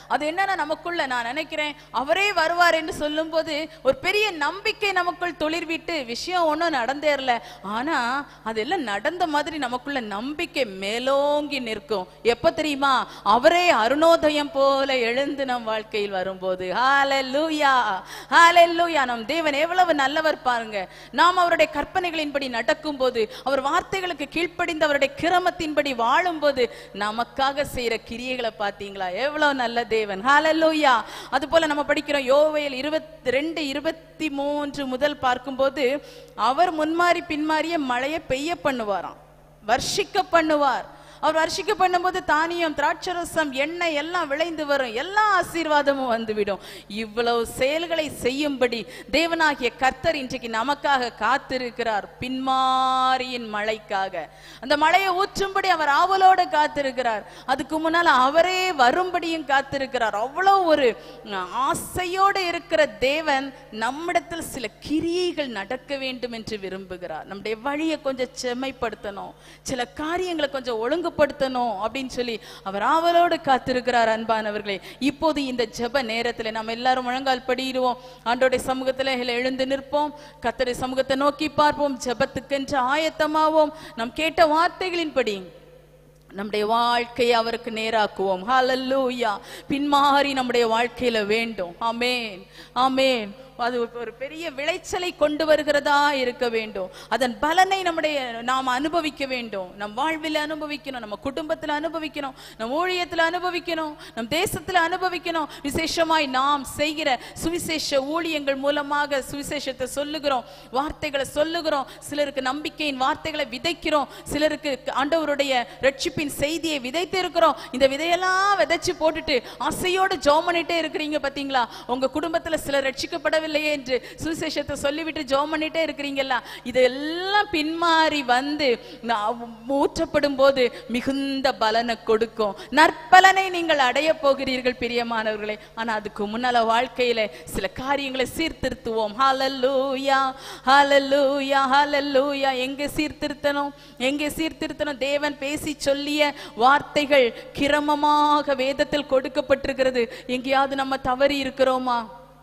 அது என்னன்னா நமக்குள்ள நான் நினைக்கிறேன் அவரே வருவார் என்று சொல்லும்போது ஒரு பெரிய நம்பிக்கை நமக்குள் துளிர்விட்டு விஷயம் ஒன்றும் நடந்தேறல ஆனா அதெல்லாம் நடந்த மாதிரி நமக்குள்ள நம்பிக்கை மேலோங்கி நிற்கும் எப்ப தெரியுமா அவரே அருணோதயம் போல எழுந்து நம் வாழ்க்கையில் வரும்போது ஹalleluya ஹalleluya நம் தேவன் எவ்வளவு நல்லவர் பாருங்க நாம் அவருடைய கற்பனைகளின்படி நடக்கும்போது அவர் வார்த்தைகளுக்கு கீழ்ப்படிந்து அவருடைய கிரமத்தின்படி வாழும்போது நமக்காக செய்யற கிரியைகளை பாத்தீங்களா எவ்வளவு நல்ல தேவன் ஹalleluya அது போல நம்ம படிக்கிறோம் யோவேல் இருபத்தி ரெண்டு இருபத்தி மூன்று முதல் பார்க்கும்போது அவர் முன்மாறி பின்மாறிய மழையை பெய்ய பண்ணுவாராம் வர்ஷிக்க பண்ணுவார் அவர் வர்ஷிக்க பண்ணும்போது தானியம் திராட்சரசம் எண்ணெய் எல்லாம் விளைந்து வரும் எல்லா ஆசீர்வாதமும் வந்துவிடும் இவ்வளவு செயல்களை செய்யும்படி தேவனாகிய கர்த்தர் இன்றைக்கு நமக்காக காத்திருக்கிறார் பின்மாரியின் மழைக்காக அந்த மழையை ஊற்றும்படி அவர் ஆவலோடு காத்திருக்கிறார் அதுக்கு முன்னால அவரே வரும்படியும் காத்திருக்கிறார் அவ்வளவு ஒரு ஆசையோடு இருக்கிற தேவன் நம்மிடத்தில் சில கிரியைகள் நடக்க வேண்டும் என்று விரும்புகிறார் நம்முடைய வழியை கொஞ்சம் செம்மைப்படுத்தணும் சில காரியங்களை கொஞ்சம் ஒழுங்குபடுத்தணும் அப்படின்னு சொல்லி அவர் ஆவலோடு காத்திருக்கிறார் அன்பானவர்களே இப்போது இந்த ஜெப நேரத்துல நம்ம எல்லாரும் முழங்கால் படிடுவோம் ஆண்டோடைய சமூகத்துல எழுந்து நிற்போம் கத்தருடைய சமூகத்தை நோக்கி பார்ப்போம் ஜெபத்துக்கென்று ஆயத்தமாவோம் நாம் கேட்ட வார்த்தைகளின்படி நம்முடைய வாழ்க்கையை அவருக்கு நேராக்குவோம் ஹalleluya பின்மாறி நம்முடைய வாழ்க்கையில வேண்டும் ஆமென் ஆமென் அது ஒரு பெரிய விளைச்சலை கொண்டு வருகிறதா இருக்க வேண்டும் அதன் பலனை நம்முடைய நாம் அனுபவிக்க வேண்டும் நம் வாழ்வில் அனுபவிக்கணும் நம்ம குடும்பத்துல அனுபவிக்கணும் நம் ஊழியத்துல அனுபவிக்கணும் நம் தேசத்துல அனுபவிக்கணும் விசேஷமாய் நாம் செய்கிற சுவிசேஷ ஊழியங்கள் மூலமாக சுவிசேஷத்தை சொல்லுகிறோம் வார்த்தைகளை சொல்லுகிறோம் சிலருக்கு நம்பிக்கையின் வார்த்தைகளை விதைக்கிறோம் சிலருக்கு ஆண்டவருடைய ரட்சிப்பின் செய்தியை விதைத்து இருக்கிறோம் இந்த விதையெல்லாம் விதைச்சு போட்டுட்டு ஆசையோடு ஜோம் பண்ணிட்டே இருக்கிறீங்க பாத்தீங்களா உங்க குடும்பத்துல சிலர் ரட்சிக்கப்படவில்லையே என்று சுவிசேஷத்தை சொல்லிவிட்டு ஜோம் பண்ணிட்டே இருக்கிறீங்களா இதெல்லாம் பின்மாறி வந்து நான் ஊற்றப்படும் போது மிகுந்த பலனை கொடுக்கும் நற்பலனை நீங்கள் அடைய போகிறீர்கள் பிரியமானவர்களே ஆனா அதுக்கு முன்னால வாழ்க்கையில சில காரியங்களை சீர்திருத்துவோம் ஹalleluya ஹalleluya ஹalleluya எங்க சீர்திருத்தணும் எங்கே சீர்திருத்தணும் தேவன் பேசி சொல்லிய வார்த்தைகள் கிரமமாக வேதத்தில் கொடுக்கப்பட்டிருக்கிறது எங்கேயாவது நம்ம தவறி இருக்கிறோமா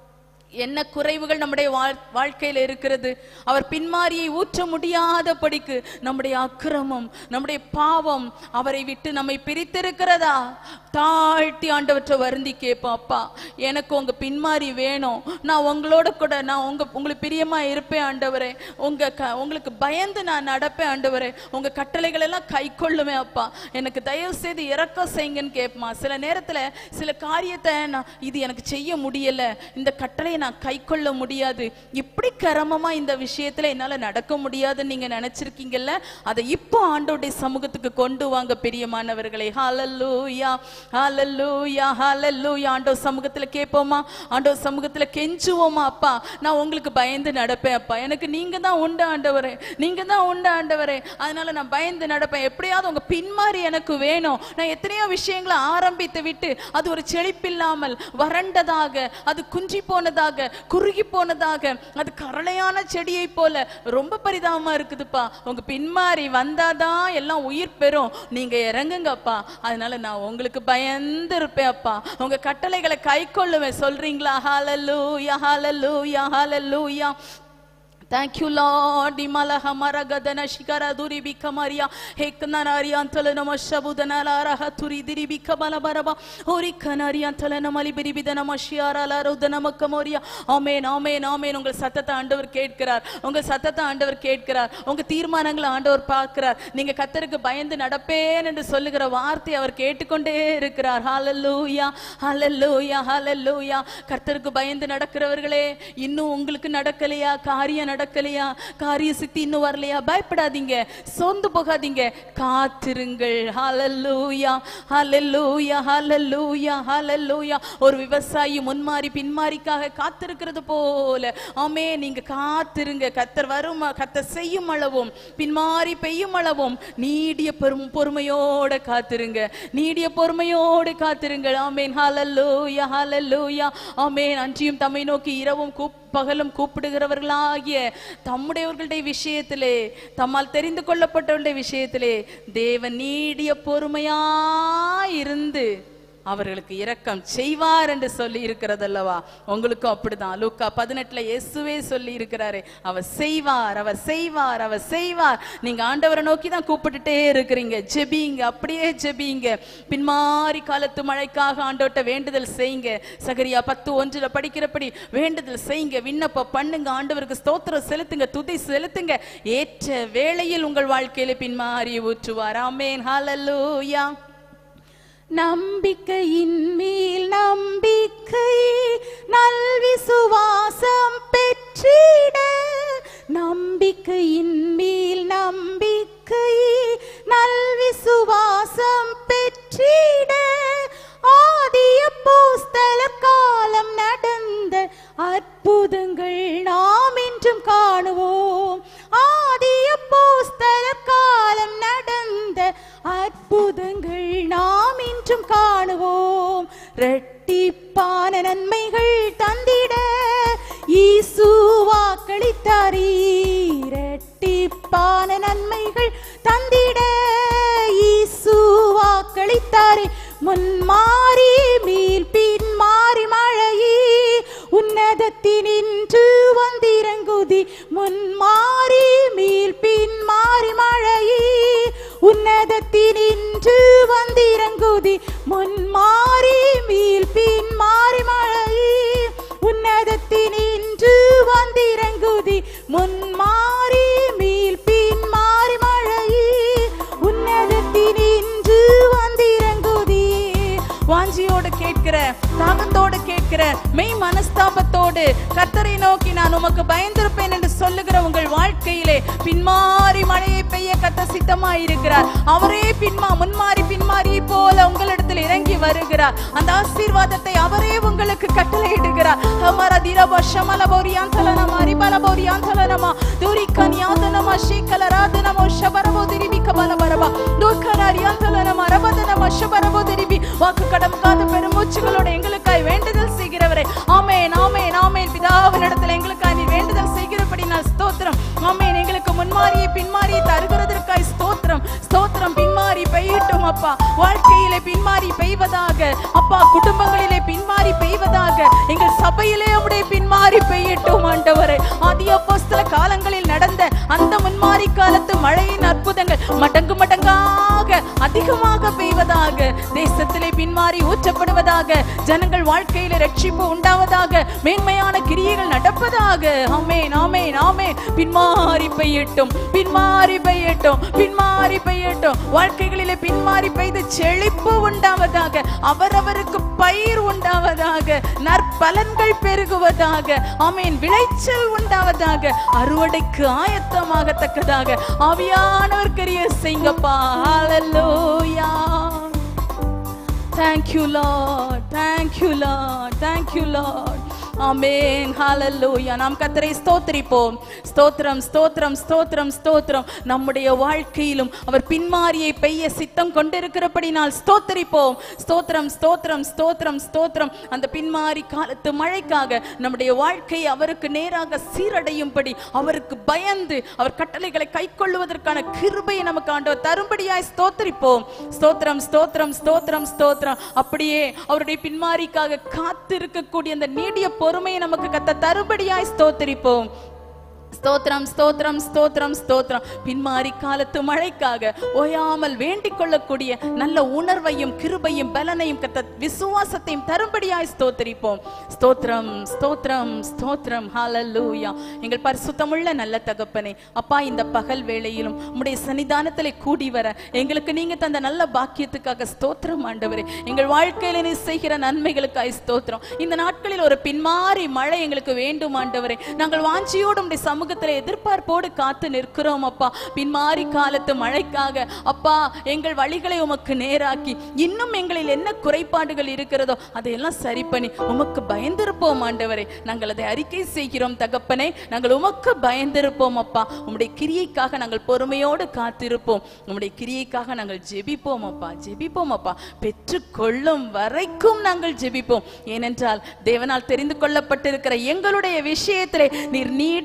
என்ன குறைவுகள் நம்முடைய வாழ்- வாழ்க்கையில இருக்கிறது அவர் பின்மாரியை ஊற்ற முடியாதபடிக்கு நம்முடைய அக்கிரமம் நம்முடைய பாவம் அவரை விட்டு நம்மை பிரித்திருக்கிறதா தாழ்த்தி ஆண்டவற்றை வருந்தி கேட்போம் அப்பா எனக்கு உங்க பின்மாரி வேணும் நான் உங்களோட கூட நான் உங்க உங்களுக்கு பிரியமா இருப்பேன் ஆண்டவரே உங்க க- உங்களுக்கு பயந்து நான் நடப்பேன் ஆண்டவரே உங்க கட்டளைகள் எல்லாம் கை கொள்ளுவேன் அப்பா எனக்கு தயவு செய்து இறக்கம் செய்யுங்கன்னு கேட்பமா சில நேரத்துல சில காரியத்தை நான் இது எனக்கு செய்ய முடியல இந்த கட்டளையை நான் கை கொள்ள முடியாது இப்படி கிரமமா இந்த விஷயத்துல என்னால நடக்க முடியாதுன்னு நீங்க நினைச்சிருக்கீங்கல்ல அதை இப்போ ஆண்டோடைய சமூகத்துக்கு கொண்டு வாங்க பிரியமானவர்களே ஹalleluya ஹalleluya ஹalleluya ஆண்டோ சமூகத்துல கேட்போமா ஆண்டோ சமூகத்துல கெஞ்சுவோமா அப்பா நான் உங்களுக்கு பயந்து நடப்பேன் அப்பா எனக்கு நீங்க தான் உண்டு ஆண்டவரே நீங்க தான் உண்டு ஆண்டவரே அதனால நான் பயந்து நடப்பேன் எப்படியாவது உங்க பின்மாறி எனக்கு வேணும் நான் எத்தனையோ விஷயங்களை ஆரம்பித்து விட்டு அது ஒரு செழிப்பில்லாமல் வறண்டதாக அது குன்றி போனதாக குறுகி போனதாக அது கரளையான செடியை போல ரொம்ப பரிதாபமா இருக்குதுப்பா உங்க பின்மாறி வந்தாதான் எல்லாம் உயிர் பெறும் நீங்க இறங்குங்கப்பா அதனால நான் உங்களுக்கு பயந்து இருப்பேன் அப்பா உங்க கட்டளைகளை கை கொள்ளுவேன் சொல்றீங்களா ஹalleluya ஹalleluya ஹalleluya Thank you, Lord. Dimala hamara gadana shikara duri bikamaria. Heknarari antala nama shabudana lara haturi diri bikamala baraba. Hori kanari antala namali biribidana mashiara la rodana makamoria. Amen, amen, amen. உங்கள் சத்தத்தை ஆண்டவர் கேட்கிறார் உங்கள் சத்தத்தை ஆண்டவர் கேட்கிறார் உங்க தீர்மானங்களை ஆண்டவர் பார்க்கிறார் நீங்க கத்தருக்கு பயந்து நடப்பேன் என்று சொல்லுகிற வார்த்தை அவர் கேட்டுக்கொண்டே இருக்கிறார் ஹalleluya ஹalleluya ஹalleluya கர்த்தருக்கு பயந்து நடக்கிறவர்களே இன்னும் உங்களுக்கு நடக்கலையா காரியம் நடக்கலையா காரிய சித்தி இன்னும் வரலையா பயப்படாதீங்க சோர்ந்து போகாதீங்க காத்திருங்கள் ஹalleluya ஹalleluya ஹalleluya ஹalleluya ஒரு விவசாயி முன்மாறி பின்மாரிக்காக காத்திருக்கிறது போல ஆமே நீங்க காத்திருங்க கத்தர் வரும் கத்தர் செய்யும் அளவும் பின்மாறி பெய்யும் அளவும் நீடிய பெரும் பொறுமையோட காத்திருங்க நீடிய பொறுமையோடு காத்திருங்கள் ஆமேன் ஹalleluya ஹalleluya ஆமேன் அன்றியும் தம்மை நோக்கி இரவும் கூப் பகலும் கூப்பிடுகிறவர்களாகிய தம்முடையவர்களுடைய விஷயத்திலே தம்மால் தெரிந்து கொள்ளப்பட்டவர்களுடைய விஷயத்திலே தேவன் நீடிய பொறுமையாயிருந்து அவர்களுக்கு இரக்கம் செய்வார் என்று சொல்லி இருக்கிறதல்லவா உங்களுக்கும் அப்படிதான் லூக்கா பதினெட்டுல இயேசுவே சொல்லி இருக்கிறாரு அவர் செய்வார் அவர் செய்வார் அவர் செய்வார் நீங்க ஆண்டவரை நோக்கி தான் கூப்பிட்டுட்டே இருக்கிறீங்க ஜெபிங்க அப்படியே ஜெபிங்க பின்மாறி காலத்து மழைக்காக ஆண்டோட்ட வேண்டுதல் செய்யுங்க சகரியா பத்து ஒன்றுல படிக்கிறபடி வேண்டுதல் செய்யுங்க விண்ணப்பம் பண்ணுங்க ஆண்டவருக்கு ஸ்தோத்திரம் செலுத்துங்க துதி செலுத்துங்க ஏற்ற வேளையில் உங்கள் வாழ்க்கையில பின்மாறி ஊற்றுவார் ஆமேன் ஹalleluya நம்பிக்கையின் மேல் நம்பிக்கை நல் விசுவாசம் பெற்றிட நம்பிக்கையின் மேல் நம்பிக்கை நல் விசுவாசம் பெற்றிட ஆதிய போஸ்தல காலம் நடந்த அற்புதங்கள் நாம் இன்றும் காணுவோம் ஆதிய போஸ்தல காலம் நடந்த அற்புதங்கள் நாம் இன்றும் காணுவோம் இரட்டிப்பான நன்மைகள் தந்திட ஈசு வாக்களித்தாரீ இரட்டிப்பான நன்மைகள் தந்திட ஈசு வாக்களித்தாரே முன் மாறி மீள் பின் மாறி மழையே உன்னதத்தினின்று வந்திறங்குதி முன் மாறி மீள் பின் மாறி மழையே உன்னதத்தினின்று வந்திறங்குதி முன் மாறி மீள் பின் மாறி மழையே உன்னதத்தினின்று வந்திறங்குதி முன் மாறி மீள் பின் மாறி மழையே உன்னதத்தினின்று வந்திறங்குதி வாஞ்சியோடு கேட்கிற தாகத்தோடு கேட்கிற மெய் மனஸ்தாபத்தோடு கர்த்தரை நோக்கி நான் உமக்கு பயந்திருப்பேன் என்று சொல்லுகிற உங்கள் வாழ்க்கையிலே பின்மாறி மழையை பெய்ய கத்த சித்தமாய் இருக்கிறார் அவரே பின்மா முன்மாறி பின்மாறி போல உங்களிடத்தில் இறங்கி வருகிறார் அந்த ஆசீர்வாதத்தை அவரே உங்களுக்கு கட்டளையிடுகிறார் ஹமர திரப ஷமல போரியான் தலனமா ரிபல போரியான் தலனமா தூரிக்கன் யாதனமா ஷீக்கல ராதனமோ ஷபரபோ திரிபி கபல பரபா தூர்க்கனாரியான் தலனமா ரபதனமா ஷபரபோ திரிபி வாக்கு கடம் காத பெருமூச்சுகளோட எங்களுக்காய் வேண்டுதல் செய்கிறவரே ஆமேன் ஆமேன் ஆமேன் பிதாவினிடத்தில் எங்களுக்காய் நீ வேண்டுதல் செய்கிறபடி நான் ஸ்தோத்திரம் ஆமேன் எங்களுக்கு முன்மாறியை பின்மாறியை தருகிறதற்காய் ஸ்தோத்திரம் ஸ்தோத்திரம் பின்மாறி பெய்யட்டும் அப்பா வாழ்க்கையிலே பின்மாறி பெய்வதாக அப்பா குடும்பங்களிலே பின்மாறி பெய்வதாக எங்கள் சபையிலே உடைய பின்மாறி பெய்யட்டும் ஆண்டவரே ஆதி அப்போஸ்தல காலங்களில் நடந்த அந்த முன்மாறி காலத்து மழையின் அற்புதங்கள் மடங்கு மடங்காக அதிகமாக பெய்வதாக தேசத்திலே பின்மாறி ஊற்றப்படுவதாக ஜனங்கள் வாழ்க்கையில ரட்சிப்பு உண்டாவதாக மேன்மையான கிரியைகள் நடப்பதாக ஆமென் ஆமென் ஆமென் பின்மாறி பெய்யட்டும் பின்மாறி பெய்யட்டும் பின்மாறி பெய்யட்டும் வாழ்க்கைகளிலே பின்மாறி பெய்து செழிப்பு உண்டாவதாக அவரவருக்கு பயிர் உண்டாவதாக நற்பலன்கள் பெருகுவதாக ஆமென் விளைச்சல் உண்டாவதாக அறுவடைக்கு ஆயத்தமாகத்தக்கதாக ஆவியானவர் கரிய செய்யுங்கப்பா ஹalleluya Thank you, Lord. Thank you, Lord. Thank you, Lord. ஆமென் ஹalleluya நாம் கர்த்தரை ஸ்தோத்திரிப்போம் ஸ்தோத்திரம் ஸ்தோத்திரம் ஸ்தோத்திரம் ஸ்தோத்திரம் நம்முடைய வாழ்க்கையிலும் அவர் பின்மாரியை பெய்ய சித்தம் கொண்டிருக்கிறபடினால் ஸ்தோத்திரிப்போம் ஸ்தோத்திரம் ஸ்தோத்திரம் ஸ்தோத்திரம் ஸ்தோத்திரம் அந்த பின்மாரி காலத்து மழைக்காக நம்முடைய வாழ்க்கையை அவருக்கு நேராக சீரடையும்படி அவருக்கு பயந்து அவர் கட்டளைகளை கைக்கொள்ளுவதற்கான கிருபையை நமக்கு ஆண்டவர் தரும்படியாய் ஸ்தோத்திரிப்போம் ஸ்தோத்திரம் ஸ்தோத்திரம் ஸ்தோத்திரம் ஸ்தோத்திரம் அப்படியே அவருடைய பின்மாரிக்காக காத்திருக்கக்கூடிய அந்த நீடிய பொறுமையை நமக்கு கத்த தரும்படியாய் ஸ்தோத்திரிப்போம் ஸ்தோத்திரம் ஸ்தோத்திரம் ஸ்தோத்திரம் ஸ்தோத்திரம் பின்மாரி காலத்து மழைக்காக ஓயாமல் வேண்டிக் கொள்ளக்கூடிய நல்ல உணர்வையும் கிருபையும் பலனையும் கத்த விசுவாசத்தையும் தரும்படியாய் ஸ்தோத்திரிப்போம் ஸ்தோத்திரம் ஸ்தோத்திரம் ஸ்தோத்திரம் ஹalleluya எங்கள் பரிசுத்தமுள்ள நல்ல தகப்பனே அப்பா இந்த பகல் வேளையிலும் உம்முடைய சன்னிதானத்திலே கூடி வர எங்களுக்கு நீங்க தந்த நல்ல பாக்கியத்துக்காக ஸ்தோத்திரம் ஆண்டவரே எங்கள் வாழ்க்கையில நீ செய்கிற நன்மைகளுக்காய் ஸ்தோத்திரம் இந்த நாட்களில் ஒரு பின்மாறி மழை எங்களுக்கு வேண்டும் ஆண்டவரே நாங்கள் வாஞ்சியோடு உம்முடைய சமூகத்திலே எதிர்பார்ப்போடு காத்து நிற்கிறோம் அப்பா பின்மாறி காலத்து மழைக்காக அப்பா எங்கள் வழிகளை உமக்கு நேராக்கி இன்னும் எங்களில் என்ன குறைபாடுகள் இருக்கிறதோ அதையெல்லாம் சரி பண்ணி உமக்கு பயந்திருப்போம் ஆண்டவரே நாங்கள் அதை அறிக்கை செய்கிறோம் தகப்பனே நாங்கள் உமக்கு பயந்திருப்போம் அப்பா உம்முடைய கிரியைக்காக நாங்கள் பொறுமையோடு காத்திருப்போம் உம்முடைய கிரியைக்காக நாங்கள் ஜெபிப்போம் அப்பா ஜெபிப்போம் அப்பா பெற்றுக்கொள்ளும் வரைக்கும் நாங்கள் ஜெபிப்போம் ஏனென்றால் தேவனால் தெரிந்து கொள்ளப்பட்டிருக்கிற எங்களுடைய விஷயத்திலே நீர் நீடிய பொறுமை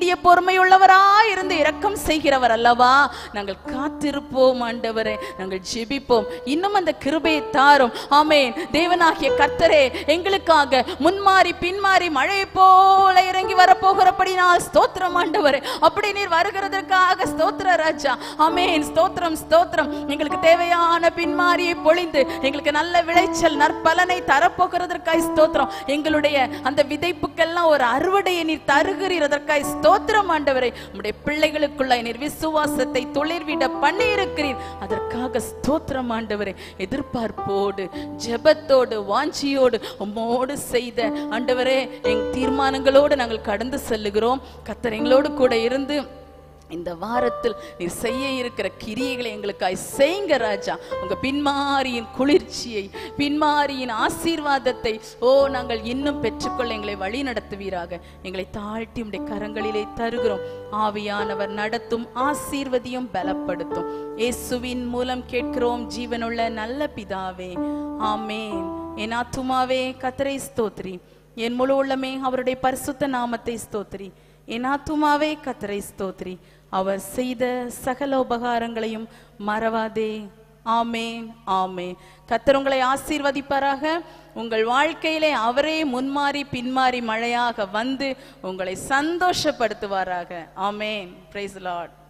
பொறுமையுள்ளவராய் இருந்து இரக்கம் செய்கிறவர் அல்லவா நாங்கள் காத்திருப்போம் ஆண்டவரே நாங்கள் ஜெபிப்போம் இன்னும் அந்த கிருபையை தாரும் ஆமென் தேவனாகிய கர்த்தரே எங்களுக்காக முன்மாறி பின்மாறி மழை போல இறங்கி வரப்போகிறபடினால் ஸ்தோத்திரம் ஆண்டவரே அப்படி நீர் வருகிறதற்காக ஸ்தோத்திர ராஜா ஆமென் ஸ்தோத்திரம் ஸ்தோத்திரம் எங்களுக்கு தேவையான பின்மாரியை பொழிந்து எங்களுக்கு நல்ல விளைச்சல் நற்பலனை தரப்போகிறதற்காய் ஸ்தோத்திரம் எங்களுடைய அந்த விதைப்புக்கெல்லாம் ஒரு அறுவடையை நீர் தருகிறதற்காய் ஸ்தோத்திரம் ஆண்டவரே உம்முடைய பிள்ளைகளுக்குள்ளாய் நீர் விசுவாசத்தை துளிர்விட பண்ணி இருக்கிறீர் அதற்காக ஸ்தோத்திரம் ஆண்டவரே எதிர்பார்ப்போடு ஜெபத்தோடு வாஞ்சியோடு உம்மோடு செய்த ஆண்டவரே எங் தீர்மானங்களோடு நாங்கள் கடந்து செல்லுகிறோம் கத்தர் எங்களோடு கூட இருந்து இந்த வாரத்தில் நீர் செய்ய இருக்கிற கிரியைகளை எங்களுக்காய் செய்யுங்க ராஜா உங்க பின்மாரியின் குளிர்ச்சியை பின்மாரியின் ஆசீர்வாதத்தை ஓ நாங்கள் இன்னும் பெற்றுக்கொள்ள எங்களை வழி நடத்துவீராக எங்களை தாழ்த்தி உடைய கரங்களிலே தருகிறோம் ஆவியானவர் நடத்தும் ஆசீர்வதியும் பலப்படுத்தும் இயேசுவின் மூலம் கேட்கிறோம் ஜீவனுள்ள நல்ல பிதாவே ஆமேன் என் ஆத்துமாவே கத்தரை ஸ்தோத்ரி என் முழு உள்ளமே அவருடைய பரிசுத்த நாமத்தை ஸ்தோத்ரி என் ஆத்துமாவே கத்தரை ஸ்தோத்ரி அவர் செய்த சகல உபகாரங்களையும் மறவாதே ஆமேன் ஆமே கத்தர் உங்களை ஆசீர்வதிப்பாராக உங்கள் வாழ்க்கையிலே அவரே முன்மாறி பின்மாறி மழையாக வந்து உங்களை சந்தோஷப்படுத்துவாராக ஆமேன் பிரைஸ் லார்ட்